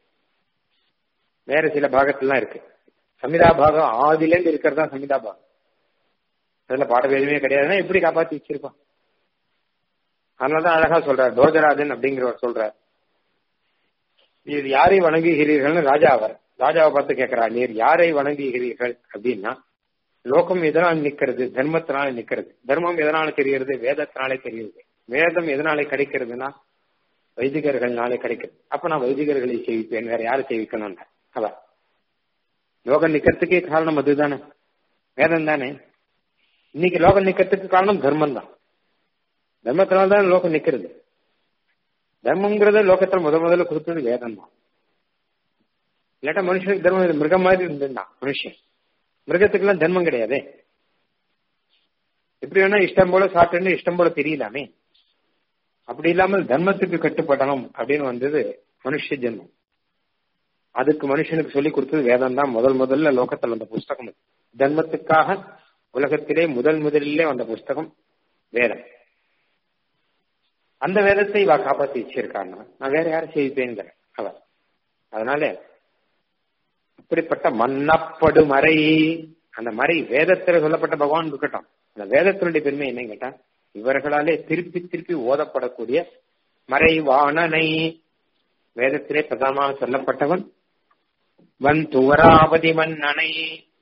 வேற சில பாகத்துலாம் இருக்கு சம்மிதா பாகம் ஆதிலேருந்து இருக்கிறது தான் சம்மிதா பாகம் அதுல பாடவேதமே கிடையாதுன்னா எப்படி காப்பாத்தி வச்சிருப்பான் அதனாலதான் அழகா சொல்றார் தோஜராஜன் அப்படிங்கிறவர் சொல்றார் நீர் யாரை வணங்குகிறீர்கள்னு ராஜா அவர் ராஜாவை பார்த்து கேட்கிறார் நீர் யாரை வணங்குகிறீர்கள் அப்படின்னா லோகம் எதனால் நிக்கிறது தர்மத்தினால நிக்கிறது தர்மம் எதனால தெரிகிறது வேதத்தினாலே தெரிகிறது வேதம் எதனால கிடைக்கிறதுனா வைதிகர்கள்னாலே கிடைக்கிறது அப்ப நான் வைதிகர்களை சேவிப்பேன் வேற யாரை சேவிக்கணும் அவ லோகம் நிக்கிறதுக்கே காரணம் அதுதானே வேதம் தானே இன்னைக்கு லோகம் நிக்கிறதுக்கு காரணம் தர்மம் தான் தர்மத்தினால தான் லோகம் நிக்கிறது தர்மங்கிறத லோகத்துல முத முதல்ல கொடுத்தது வேதம் தான் இல்லாட்டா மனுஷனுக்கு தர்மம் மிருகம் மாதிரி இருந்திருந்தான் மனுஷன் மிருகத்துக்கெல்லாம் தர்மம் கிடையாதே எப்படி வேணா இஷ்டம் போல சாப்பிட்டு இஷ்டம் போல தெரியலாமே அப்படி இல்லாமல் தர்மத்துக்கு கட்டுப்படணும் அப்படின்னு வந்தது மனுஷ ஜென்மம் அதுக்கு மனுஷனுக்கு சொல்லி கொடுத்தது வேதம் தான் முதல் முதல்ல லோகத்தில் வந்த புஸ்தகம் தர்மத்துக்காக உலகத்திலே முதல் முதலிலே வந்த புஸ்தகம் வேதம் அந்த வேதத்தை இவா காப்பாத்தி வச்சிருக்காங்க நான் வேற யாரும் செய்வேங்கிற அவர் அதனால அப்படிப்பட்ட மன்னப்படு மறை அந்த மறை வேதத்தில் சொல்லப்பட்ட பகவான் இருக்கட்டும் அந்த வேதத்தினுடைய பெருமை என்னன்னு கேட்டா இவர்களாலே திருப்பி திருப்பி ஓதப்படக்கூடிய மறைவாணனை வேதத்திலே பிரதானமாக சொல்லப்பட்டவன் வன் துவராபதி மன்னனை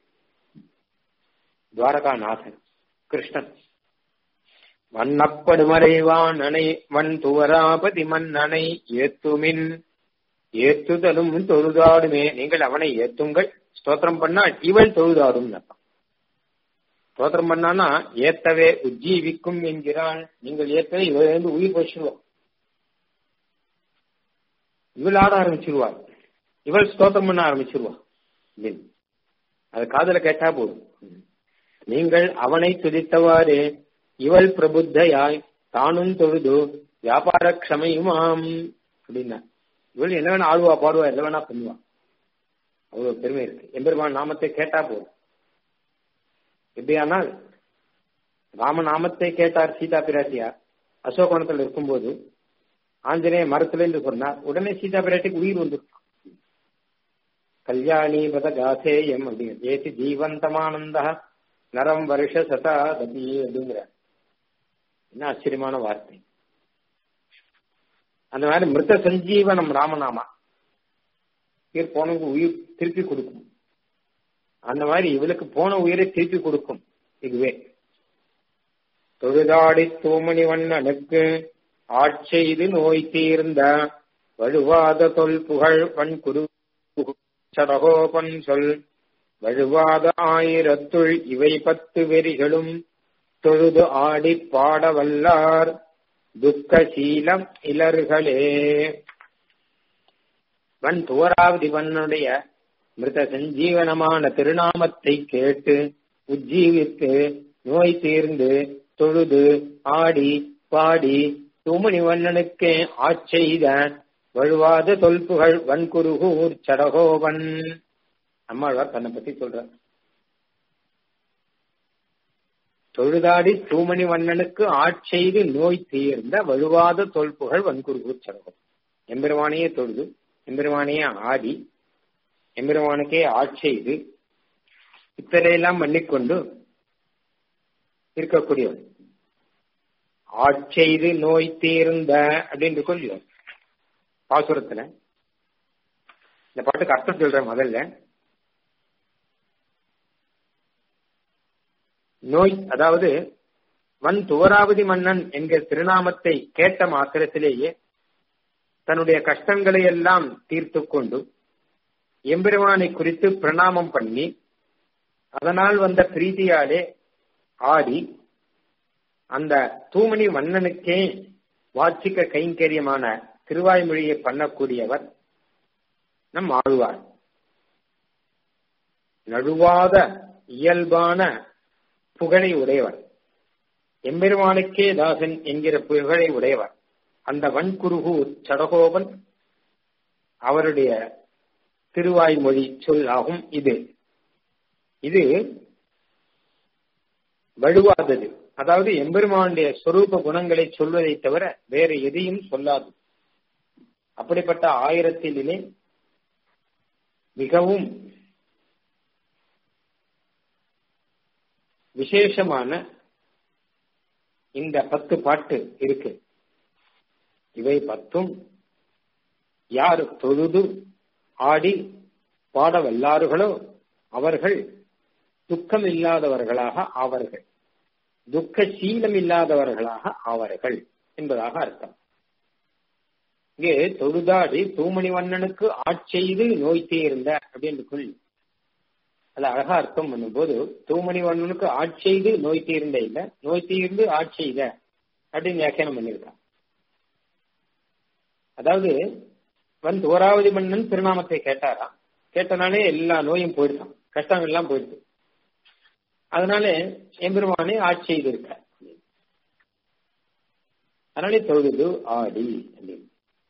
துவாரகாநாதன் கிருஷ்ணன் வண்ணப்படுமறைவான் அணை வன் துவராபதி மன்னனை ஏத்துமின் ஏத்துதலும் தொழுதாடுமே நீங்கள் அவனை ஏத்துங்கள் ஸ்தோத்திரம் பண்ணால் இவள் தொழுதாடும் ஸ்தோத்திரம் பண்ணானா ஏத்தவே உஜ்ஜீவிக்கும் என்கிறாள் நீங்கள் ஏத்தவே இவள் வந்து உயிர் போச்சுருவாள் இவள் ஆட ஆரம்பிச்சிருவாள் இவள் ஸ்தோத்திரம் பண்ண ஆரம்பிச்சிருவாள் அது காதல கேட்டா போதும் நீங்கள் அவனை துதித்தவாறே இவள் பிரபுத்தையாய் தானும் தொழுது வியாபார க்ஷமையுமாம் அப்படின்னா இவள் என்ன வேணா ஆழ்வா பாடுவா என்ன வேணா பண்ணுவா அவ்வளவு பெருமை இருக்கு எம்பெருமான் நாமத்தை கேட்டா போதும் எப்படியானால் ராம நாமத்தை கேட்டார் சீதா பிராட்டியார் அசோகவனத்தில் இருக்கும்போது ஆஞ்சநேய மரத்துல இருந்து சொன்னார் உடனே சீதா பிராட்டிக்கு உயிர் வந்துருக்கும் கல்யாணி பத காசேயம் அப்படிங்கிற ஏசி ஜீவந்தமானந்த நரம் வருஷ சதா தபி அப்படிங்கிற என்ன ஆச்சரியமான வார்த்தை அந்த மாதிரி மிருத சஞ்சீவனம் ராமநாமா உயிர் போனவங்க உயிர் திருப்பி கொடுக்கும் அந்த மாதிரி இவளுக்கு போன உயிரை திருப்பி கொடுக்கும் இதுவே தொழுதாடி தூமணி வண்ணனுக்கு ஆட்செய்து நோய் தீர்ந்த வழுவாத தொல் புகழ் வன்குரு சடகோபன் சொல் வழுவாத ஆயிரத்துள் இவை பத்து வெறிகளும் தொழுது ஆடி பாட வல்லார் துக்க சீலம் இலர்களே வன் துவராவதி வன்னுடைய மிருத சஞ்சீவனமான திருநாமத்தை கேட்டு உஜ்ஜீவித்து நோய் தீர்ந்து தொழுது ஆடி பாடி தூமணி வண்ணனுக்கே ஆட்செய்த வழுவாத தொல்புகள் வன்குருகூர் சடகோவன் நம்மாழ்வார் தன்னை பத்தி சொல்றார் தொழுதாடி தூமணி வண்ணனுக்கு ஆட்செய்து நோய் தீர்ந்த வழுவாத தொல்புகள் வன்குருகூர் சடகோவன் எம்பெருமானையே தொழுது எம்பெருமானையே ஆடி எம்பெருமானுக்கே ஆட்செய்து இத்தனையெல்லாம் பண்ணிக்கொண்டு இருக்கக்கூடியவன் ஆட்செய்து நோய் தீர்ந்த அப்படின்னு சொல்லியும் பாசுரத்துல இந்த பாட்டுக்கு அர்த்தம் சொல்றேன் முதல்ல நோய் அதாவது வன் துவராவதி மன்னன் என்கிற திருநாமத்தை கேட்ட மாத்திரத்திலேயே தன்னுடைய கஷ்டங்களை எல்லாம் தீர்த்து கொண்டு எம்பெருமானை குறித்து பிரணாமம் பண்ணி அதனால் வந்த பிரீதியாலே ஆடி அந்த தூமணி மன்னனுக்கே வாச்சிக்க கைங்கரியமான திருவாய்மொழியை பண்ணக்கூடியவர் நம் ஆழ்வார் நழுவாத இயல்பான புகழை உடையவர் எம்பெருமானுக்கே தாசன் என்கிற புகழை உடையவர் அந்த வன்குருகூர் சடகோபன் அவருடைய திருவாய்மொழி சொல் ஆகும் இது இது வலுவாதது அதாவது எம்பெருமானுடைய சொரூப குணங்களை சொல்வதை தவிர வேற எதையும் சொல்லாது அப்படிப்பட்ட ஆயிரத்திலே மிகவும் விசேஷமான இந்த பத்து பாட்டு இருக்கு இவை பத்தும் யார் தொழுது ஆடி பாட வல்லாறுகளோ அவர்கள் துக்கம் இல்லாதவர்களாக ஆவார்கள் துக்க சீலம் இல்லாதவர்களாக ஆவார்கள் என்பதாக அர்த்தம் இங்கே தொழுதாடி தூமணி வண்ணனுக்கு ஆட்செய்து நோய் தீர்ந்த அப்படின்னு சொல்லி அது அழகா அர்த்தம் பண்ணும்போது தூமணி வண்ணனுக்கு ஆட்செய்து நோய் தீர்ந்த இல்ல நோய் தீர்ந்து ஆட்செய்த அப்படின்னு வியாக்கியானம் பண்ணியிருக்கான் அதாவது வந்து ஓராவதி மன்னன் திருநாமத்தை கேட்டாராம் கேட்டனாலே எல்லா நோயும் போயிடுதான் கஷ்டம் எல்லாம் போயிடுது அதனால எம்பெருமானே ஆட்சி செய்திருக்க அதனாலே தொழுது ஆடி அப்படின்னு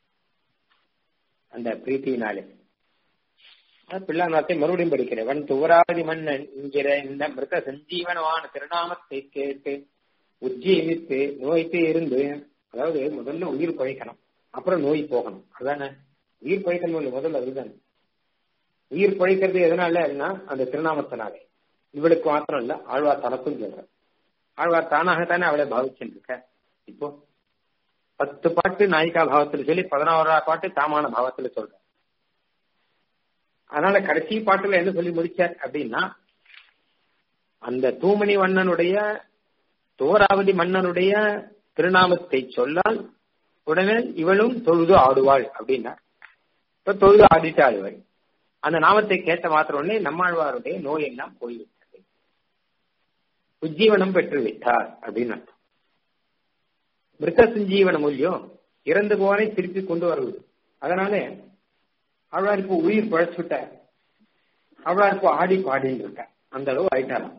அந்த பிரீத்தினாலே பிள்ளாநாத்தை மறுபடியும் படிக்கிறேன் வன் துவராதி மன்னன் என்கிற இந்த மிருத சஞ்சீவனமான திருநாமத்தை கேட்டு உஜ்ஜீவித்து நோய்த்து இருந்து அதாவது முதல்ல உயிர் பழைக்கணும் அப்புறம் நோய் போகணும் அதானே உயிர் பழைக்கணும் இல்லை முதல்ல அதுதானே உயிர் பழைக்கிறது எதனாலன்னா அந்த திருநாமத்தினாலே இவளுக்கு மாத்திரம் இல்ல ஆழ்வார் தனக்கும் சொல்ற ஆழ்வார் தானாகத்தானே அவளை பாவிச்சுருக்க இப்போ பத்து பாட்டு நாயிகா பாவத்துல சொல்லி பதினோரா பாட்டு தாமான பாவத்துல சொல்ற அதனால கடைசி பாட்டுல என்ன சொல்லி முடிச்சார் அப்படின்னா அந்த தூமணி மன்னனுடைய தோராவதி மன்னனுடைய திருநாமத்தை சொல்லால் உடனே இவளும் தொழுது ஆடுவாள் அப்படின்னா இப்ப தொழுது ஆடிட்டு ஆடுவாள் அந்த நாமத்தை கேட்ட மாத்திர உடனே நம்மாழ்வாருடைய நோய் எல்லாம் போய்விட்டது உஜ்ஜீவனம் பெற்று விட்டார் அப்படின்னு அர்த்தம் மிருக சஞ்சீவன மூலியம் இறந்து போவனை திருப்பி கொண்டு வருவது அதனால அவளார் இப்போ உயிர் பழச்சுட்ட அவளார் இப்போ ஆடி பாடின்னு இருக்க அந்த அளவு ஆயிட்டாராம்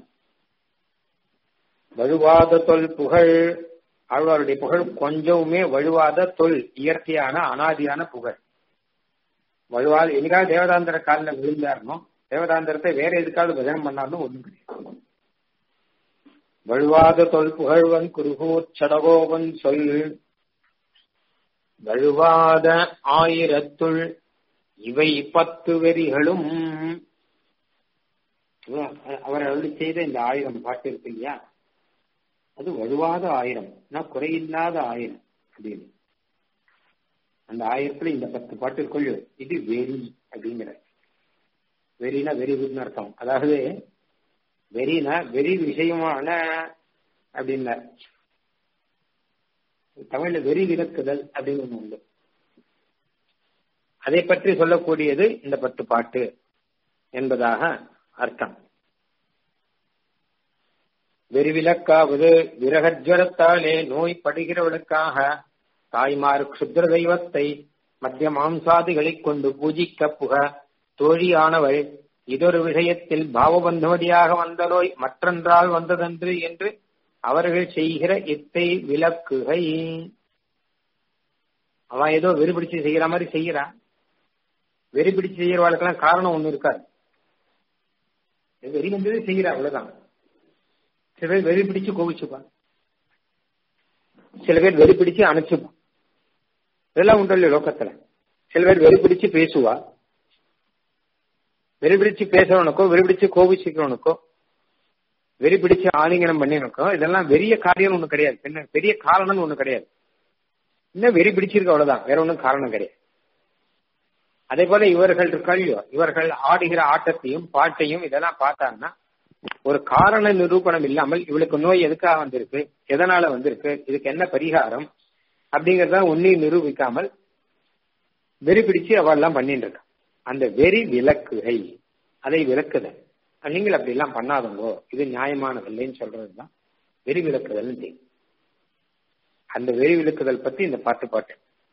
வழுவாத தொல் புகழ் ஆழ்வாருடைய புகழ் கொஞ்சமுமே வழுவாத தொல் இயற்கையான அனாதியான புகழ் வழுவாது என்னைக்காவது தேவதாந்திர காலில் விழுந்தாருனோ தேவதாந்திரத்தை வேற எதுக்காவது பஜனம் பண்ணாலும் ஒண்ணும் கிடையாது வழுவாத தொல் புகழ்வன் குருகூர் சடகோவன் சொல் வழுவாத ஆயிரத்துள் இவை பத்து வெறிகளும் அவர் அருளி செய்த இந்த ஆயிரம் பாட்டு இருக்கு இல்லையா அது வலுவாத ஆயிரம் நான் குறையில்லாத ஆயிரம் அப்படின்னு அந்த ஆயிரத்துல இந்த பத்து பாட்டு கொள்ளு இது வெறி அப்படிங்கிற வெறினா வெரி குட்னு அர்த்தம் அதாவது வெறினா வெறி விஷயமான அப்படின்னா தமிழ்ல வெறி விளக்குதல் அப்படின்னு ஒண்ணு உண்டு அதை பற்றி சொல்லக்கூடியது இந்த பத்து பாட்டு என்பதாக அர்த்தம் வெறிவிலக்காவது விரகஜ்வரத்தாலே நோய் படுகிறவளுக்காக தாய்மார் க்ஷுத்ர தெய்வத்தை மத்திய மாம்சாதிகளைக் கொண்டு பூஜிக்க புக தோழியானவள் இதொரு விஷயத்தில் பாவபந்தவதியாக வந்த நோய் மற்றொன்றால் வந்ததன்று என்று அவர்கள் செய்கிற இத்தை விளக்குகை அவன் ஏதோ வெறி பிடிச்சு செய்யற மாதிரி செய்யறான் வெறி பிடிச்சு செய்யறவாளுக்கெல்லாம் காரணம் ஒண்ணு இருக்காது வெறி வந்தது செய்யற அவ்வளவுதான் சில பேர் வெறி பிடிச்சு கோவிச்சுப்பான் சில பேர் வெறி பிடிச்சு அணைச்சுப்பான் இதெல்லாம் உண்டு இல்லையா லோக்கத்துல சில பேர் வெறி பிடிச்சு பேசுவா வெறி பிடிச்சு பேசுறவனுக்கோ வெறி பிடிச்சு கோபிச்சுக்கிறவனுக்கோ வெறி பிடிச்சு ஆலிங்கனம் பண்ணினக்கோ இதெல்லாம் பெரிய காரியம் ஒண்ணு கிடையாது என்ன பெரிய காரணம் ஒண்ணு கிடையாது இன்னும் வெறி பிடிச்சிருக்கு அவ்வளவுதான் வேற ஒன்றும் காரணம் கிடையாது அதே போல இவர்கள் இருக்கையோ இவர்கள் ஆடுகிற ஆட்டத்தையும் பாட்டையும் இதெல்லாம் பார்த்தாங்கன்னா ஒரு காரண நிரூபணம் இல்லாமல் இவளுக்கு நோய் எதுக்காக வந்திருக்கு எதனால வந்திருக்கு இதுக்கு என்ன பரிகாரம் அப்படிங்கறத ஒன்னையும் நிரூபிக்காமல் வெறி பிடிச்சு அவெல்லாம் பண்ணிட்டு இருக்கா அந்த வெறி விளக்குகை அதை விளக்குதல் நீங்கள் அப்படி எல்லாம் பண்ணாதவங்கோ இது நியாயமானதில்லைன்னு சொல்றதுதான் வெறி விளக்குதல் அந்த வெறி விளக்குதல் பத்தி இந்த பாட்டு பாட்டு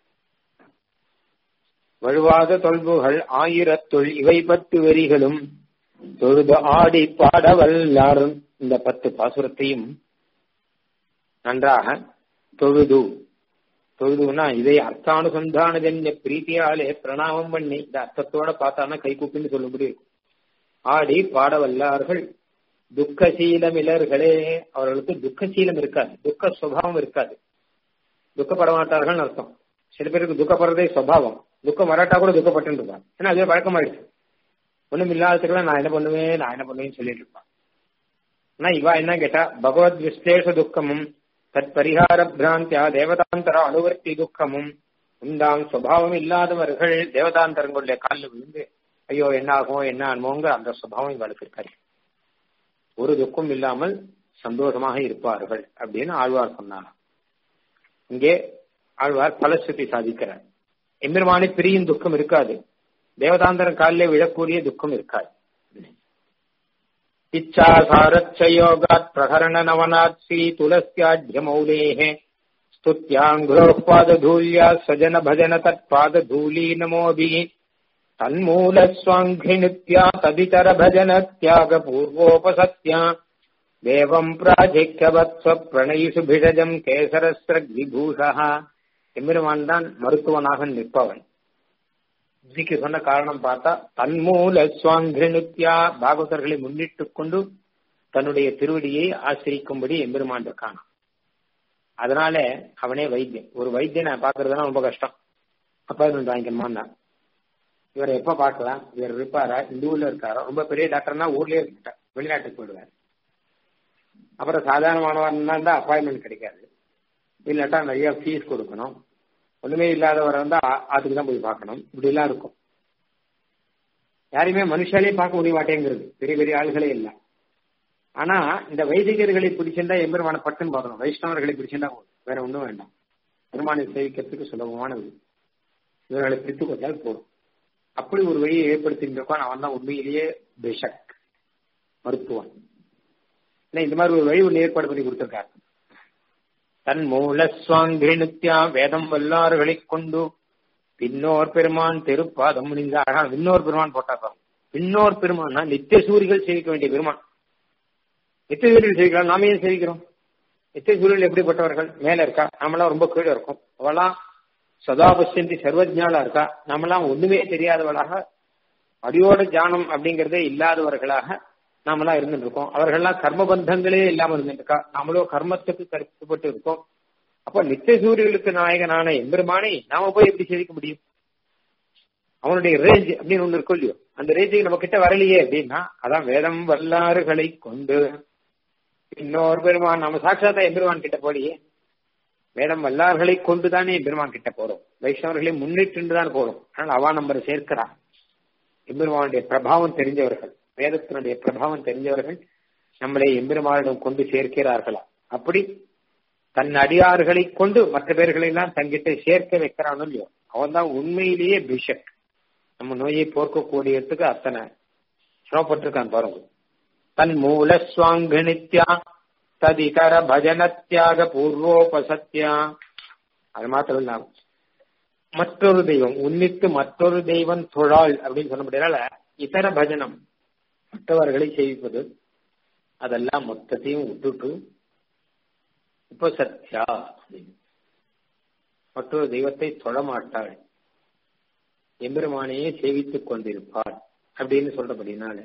வழுவாத தொல்புகள் ஆயிரத்துள் இவை பத்து வெறிகளும் தொழுது ஆடி பாட வல்லார் இந்த பத்து பாசுரத்தையும் நன்றாக தொழுது தொழுதுனா இதை அர்த்தானுசந்தானதென்ன பிரீத்தியாலே பிரணாமம் பண்ணி இந்த அர்த்தத்தோட பார்த்தானா கை கூப்பின்னு சொல்லும்படி இருக்கும் ஆடி பாட வல்லார்கள் துக்கசீலமிலர்களே அவர்களுக்கு துக்கசீலம் இருக்காது துக்க சுவாவம் இருக்காது துக்கப்பட மாட்டார்கள் அர்த்தம் சில பேருக்கு துக்கப்படுறதே சுவாவம் துக்கம் வராட்டா கூட துக்கப்பட்டு இருப்பாங்க ஏன்னா அதுவே பழக்கமாயிடுச்சு ஒண்ணும் இல்லாததுக்குலாம் நான் என்ன பண்ணுவேன் நான் என்ன பண்ணுவேன்னு சொல்லிட்டு இருப்பான் ஆனா இவா என்ன கேட்டா பகவத் விஸ்லேஷ துக்கமும் தத் பரிகார பிராந்தியா தேவதாந்தர அனுவர்த்தி துக்கமும் உண்டாம் சுவாவம் இல்லாதவர்கள் தேவதாந்தரங்களுடைய காலில் விழுந்து ஐயோ என்ன ஆகும் என்ன ஆகுமோங்க அந்த சுபாவம் இவளுக்கு இருக்காரு ஒரு துக்கம் இல்லாமல் சந்தோஷமாக இருப்பார்கள் அப்படின்னு ஆழ்வார் சொன்னாங்க இங்கே ஆழ்வார் பலஸ்ருதி சாதிக்கிறார் எம்பெருமானி பிரியும் துக்கம் இருக்காது தேவதாந்தரம் காலிலே விழக்கூடிய துக்கம் இருக்காது இச்சாசாரச்சயோகாத் பிரகரண நவனாத் ஸ்ரீ துளசியாட்யமௌலேः स्तुत्याङ्घ्रोः पादधूल्या सजन भजन तत्पादधूली नमोभिः तन्मूलस्वाङ्घ्रिनित्या तदितर भजन त्यागपूर्वोपसत्या देवम् प्राधिक्यवत्स्व प्रणयिषु भिषजम् கேசரஸ்ரக்விபூஷः எம்பெருமான் தான் மருத்துவனாக நிற்பவன் இதுக்கு சொன்ன காரணம் பார்த்தா தன்மூல சுவாங்கிருத்தியா பாகவதர்களை முன்னிட்டுக் கொண்டு தன்னுடைய திருவடியை ஆசிரிக்கும்படி எம்பெருமான் இருக்கான் அதனால அவனே வைத்தியன் ஒரு வைத்தியனை பாக்குறதுனா ரொம்ப கஷ்டம் அப்பாயின்மெண்ட் வாங்கிக்கணுமான்னா இவரை எப்ப பார்க்கலாம் இவர் இருப்பாரா இந்த ஊர்ல இருக்காரா ரொம்ப பெரிய டாக்டர்னா ஊர்லயே இருக்கிட்ட வெளிநாட்டுக்கு போயிடுவார் அப்புறம் சாதாரணமானவர்னா தான் அப்பாயின்மெண்ட் கிடைக்காது இல்லாட்டா நிறைய ஃபீஸ் கொடுக்கணும் ஒண்ணுமே இல்லாதவரை வந்து அதுக்கு தான் போய் பார்க்கணும் இப்படி எல்லாம் இருக்கும் யாரையுமே மனுஷாலே பார்க்க முடிய மாட்டேங்கிறது பெரிய பெரிய ஆளுகளே இல்லை ஆனா இந்த வைதிகர்களை பிடிச்சிருந்தா எம்பெருமான பட்டுன்னு பார்க்கணும் வைஷ்ணவர்களை பிடிச்சிருந்தா வேற ஒன்றும் வேண்டாம் பெருமானை சேவிக்கிறதுக்கு சுலபமானது இவர்களை பிடித்து கொண்டால் போதும் அப்படி ஒரு வழியை ஏற்படுத்திருக்கான் அவன் தான் உண்மையிலேயே பெஷக் மருத்துவன் இல்லை இந்த மாதிரி ஒரு வழி ஒன்று ஏற்பாடு பண்ணி கொடுத்திருக்காரு தன் மூல சுவாங்கிருத்தியா வேதம் வல்லாறுகளைக் கொண்டு பின்னோர் பெருமான் திருப்பாதம் முடிந்த அழகான பின்னோர் பெருமான் போட்டாப்பாங்க பின்னோர் பெருமான்னா நித்திய சூரிகள் சேவிக்க வேண்டிய பெருமான் நித்திய சூரியர்கள் சேவிக்கலாம் நாம ஏன் சேவிக்கிறோம் நித்திய சூரியர்கள் எப்படிப்பட்டவர்கள் மேல இருக்கா நாமெல்லாம் ரொம்ப கீழே இருக்கும் அவெல்லாம் சதாபஷ்யந்தி சர்வஜாலா இருக்கா நாமெல்லாம் ஒண்ணுமே தெரியாதவளாக அடியோட ஜானம் அப்படிங்கறதே இல்லாதவர்களாக நாமெல்லாம் இருந்துட்டு இருக்கோம் அவர்கள்லாம் கர்ம பந்தங்களே இல்லாம இருந்துட்டு இருக்கா நாமளோ கர்மத்துக்கு கருத்துப்பட்டு இருக்கோம் அப்ப நித்திய சூரியர்களுக்கு நாயகனான எம்பெருமானை நாம போய் எப்படி சேவிக்க முடியும் அவனுடைய ரேஞ்ச் அப்படின்னு ஒண்ணு இருக்கும் இல்லையோ அந்த ரேஞ்சுக்கு நம்ம கிட்ட வரலையே அப்படின்னா அதான் வேதம் வல்லாறுகளை கொண்டு இன்னொரு பெருமான் நம்ம சாட்சாத்தா எம்பெருமான் கிட்ட போலியே வேதம் வல்லார்களை கொண்டுதானே எம்பெருமான் கிட்ட போறோம் வைஷ்ணவர்களை முன்னிட்டு தான் போறோம் ஆனால் அவா நம்பரை சேர்க்கிறான் எம்பெருமானுடைய பிரபாவம் தெரிஞ்சவர்கள் வேதத்தினுடைய பிரபாவம் தெரிஞ்சவர்கள் நம்மளை எம்பெருமானிடம் கொண்டு சேர்க்கிறார்களா அப்படி தன் அடியார்களை கொண்டு மற்ற பேர்களை எல்லாம் தங்கிட்ட சேர்க்க வைக்கிறானோ இல்லையோ அவன் தான் உண்மையிலேயே பிஷக் நம்ம நோயை போர்க்கக்கூடியதுக்கு அத்தனை சிரமப்பட்டிருக்கான் பாருங்க தன் மூல சுவாங்கிணித்யா ததிகர பஜனத்தியாக பூர்வோபசத்யா அது மாத்திரம் இல்ல மற்றொரு தெய்வம் உன்னித்து மற்றொரு தெய்வம் தொழாள் அப்படின்னு சொன்ன முடியால இதர பஜனம் மற்றவர்களை செய்விப்பது அதெல்லாம் மொத்தத்தையும் விட்டுட்டு இப்போ சத்யா அப்படின்னு மற்றொரு தெய்வத்தை தொழமாட்டாள் எம்பெருமானையே சேவித்துக் கொண்டிருப்பாள் அப்படின்னு சொல்றபடினால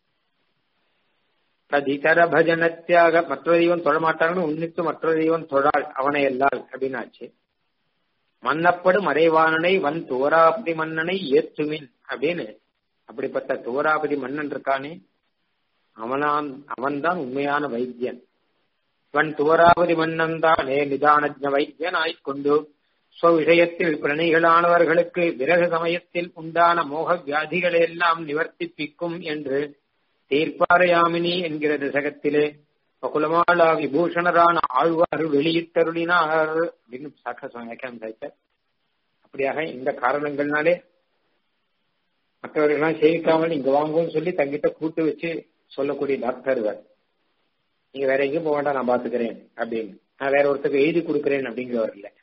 ததிதர பஜனத்தியாக மற்றொரு தெய்வம் தொழமாட்டாங்கன்னு உன்னித்து மற்றொரு தெய்வம் தொழாள் அவனை எல்லால் அப்படின்னு ஆச்சு மன்னப்படும் மறைவானனை வன் தோராபதி மன்னனை ஏற்றுமின் அப்படின்னு அப்படிப்பட்ட தோராபதி மன்னன் இருக்கானே அவனான் அவன்தான் உண்மையான வைத்தியன் வன் தோராபதி மன்னன் தானே நிதானஜ வைத்தியனாய்க் கொண்டு ஸ்வவிஷயத்தில் பிரணயிகளானவர்களுக்கு விரக சமயத்தில் உண்டான மோக வியாதிகளை எல்லாம் நிவர்த்திப்பிக்கும் என்று தீர்ப்பாரையாமினி என்கிற தசகத்திலே பகுலமாலா விபூஷணரான ஆழ்வார் வெளியிட்டருளினார் அப்படின்னு சாக்கா வியாக்கியானம் சாய்த்தார் அப்படியாக இந்த காரணங்கள்னாலே மற்றவர்கள்லாம் சேவிக்காமல் இங்க வாங்கும்னு சொல்லி தங்கிட்ட கூட்டு வச்சு சொல்லக்கூடிய டாக்டர் இவர் நீங்க வேற எங்கேயும் போக வேண்டாம் நான் பாத்துக்கிறேன் அப்படின்னு நான் வேற ஒருத்தருக்கு எழுதி கொடுக்கிறேன் அப்படிங்கிறவர் இல்லை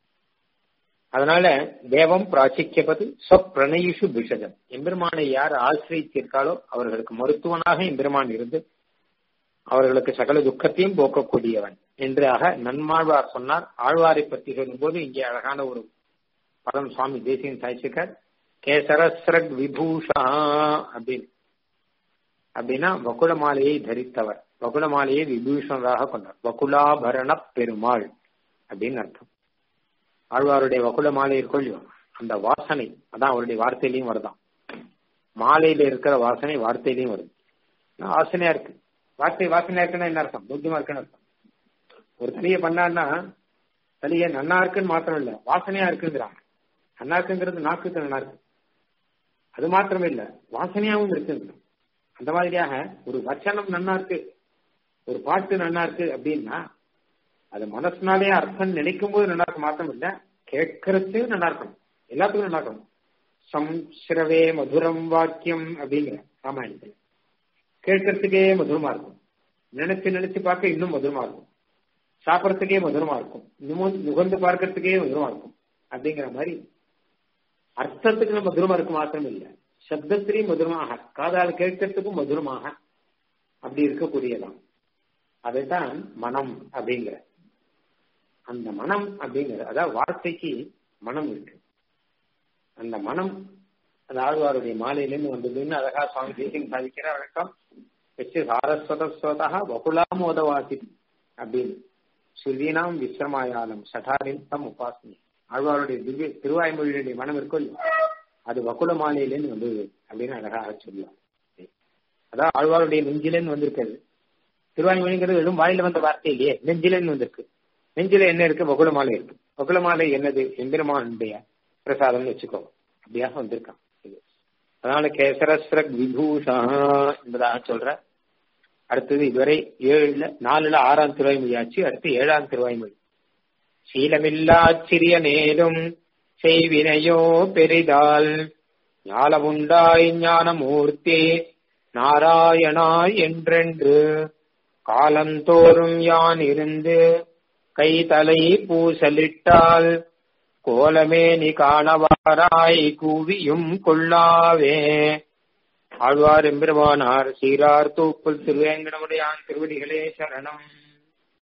அதனால தேவம் பிராச்சிக்கப்பது சொப்பிரணயிஷு பிஷஜம் எம்பெருமானை யார் ஆசிரியத்திருக்காளோ அவர்களுக்கு மருத்துவனாக எம்பெருமான் இருந்து அவர்களுக்கு சகல துக்கத்தையும் போக்கக்கூடியவன் என்று ஆக நன்மாழ்வார் சொன்னார் ஆழ்வாரை பற்றி சொல்லும்போது இங்கே அழகான ஒரு பதம் சுவாமி தேசியன் சாய்ச்சிக்கார் கேசரஸ்ரக் விபூஷா அப்படின்னு அப்படின்னா வகுல மாலையை தரித்தவர் வகுல மாலையை விபூஷணராக கொண்டார் வகுலாபரண பெருமாள் அப்படின்னு அர்த்தம் ஆழ்வாருடைய வகுல மாலை இருக்கொள்ளியோ அந்த வாசனை அதான் அவருடைய வார்த்தையிலையும் வருதான் மாலையில இருக்கிற வாசனை வார்த்தையிலையும் வருது வாசனையா இருக்கு வார்த்தை வாசனையா இருக்குன்னா என்ன அர்த்தம் புத்தியமா இருக்குன்னு அர்த்தம் ஒரு கிரியை பண்ணான்னா சரியே நன்னா இருக்குன்னு மாத்திரம் இல்ல வாசனையா இருக்குங்கிறாங்க நன்னா இருக்குங்கிறது நாக்குக்கு நல்லா இருக்கு அது மாத்திரம் இல்ல வாசனையாவும் இருக்குங்க அந்த மாதிரியாக ஒரு வச்சனம் நன்னா இருக்கு ஒரு பாட்டு நன்னா இருக்கு அப்படின்னா அது மனசுனாலே அர்த்தம் நினைக்கும் போது நல்லா இருக்க மாத்திரம் இல்ல கேட்கறது நல்லா இருக்கணும் எல்லாத்துக்கும் நல்லா இருக்கணும் சம்ஸ்ரவே மதுரம் வாக்கியம் அப்படிங்கிற ராமாயணத்துல கேட்கறதுக்கே மதுரமா இருக்கும் நினைச்சு நினைச்சு பார்க்க இன்னும் மதுரமா இருக்கும் சாப்பிடறதுக்கே மதுரமா இருக்கும் இன்னும் நுகர்ந்து பார்க்கறதுக்கே மதுரமா இருக்கும் அப்படிங்கிற மாதிரி அர்த்தத்துக்கு மதுரமா இருக்கு மாத்திரம் இல்ல சப்தத்திலையும் மதுரமாக காதால் கேட்கறதுக்கும் மதுரமாக அப்படி இருக்கக்கூடியதான் அதைத்தான் மனம் அப்படிங்கிற அந்த மனம் அப்படிங்கிற அதாவது வார்த்தைக்கு மனம் இருக்கு அந்த மனம் அந்த ஆழ்வாருடைய மாலையிலிருந்து வந்ததுன்னு அழகா சுவாமி தேசியம் சாதிக்கிறார் வழக்கம் வச்சு சாரஸ்வதஸ்வதா வகுலாமோதவாசி அப்படின்னு சுருதீனாம் விஸ்ரமாயாலம் சட்டாரின் தம் உபாசனி ஆழ்வாருடைய திவ்ய திருவாய்மொழியுடைய மனம் இருக்கும் அது வகுல மாலையிலேருந்து வந்தது அப்படின்னு அழகாக சொல்லலாம் அதான் ஆழ்வாருடைய நெஞ்சிலேன்னு வந்திருக்கிறது திருவாய்மொழிங்கிறது வெறும் வாயில வந்த வார்த்தை இல்லையே நெஞ்சிலேன்னு வந்திருக்கு நெஞ்சில என்ன இருக்கு வகுல மாலை இருக்கு வகுல மாலை என்னது எந்திரமானுடைய பிரசாதம்னு வச்சுக்கோ அப்படியாக வந்திருக்கான் அதனால கேசரஸ்ரக் விபூஷா என்பதாக சொல்ற அடுத்தது இதுவரை ஏழுல நாலுல ஆறாம் திருவாய்மொழியாச்சு அடுத்து ஏழாம் திருவாய்மொழி சீலமில்லா சிறிய நேரும் செய்வினையோ பெரிதால் ஞாலமுண்டாய் ஞானமூர்த்தி நாராயணாய் என்றென்று காலந்தோறும் யான் இருந்து கை தலை பூசலிட்டால் கோலமே நீ காணவாராய் கூவியும் கொள்ளாவே ஆழ்வார் எம்பெருமானார் சீரார் தூப்புல் திருவேங்கடமுடையான் திருவடிகளே சரணம்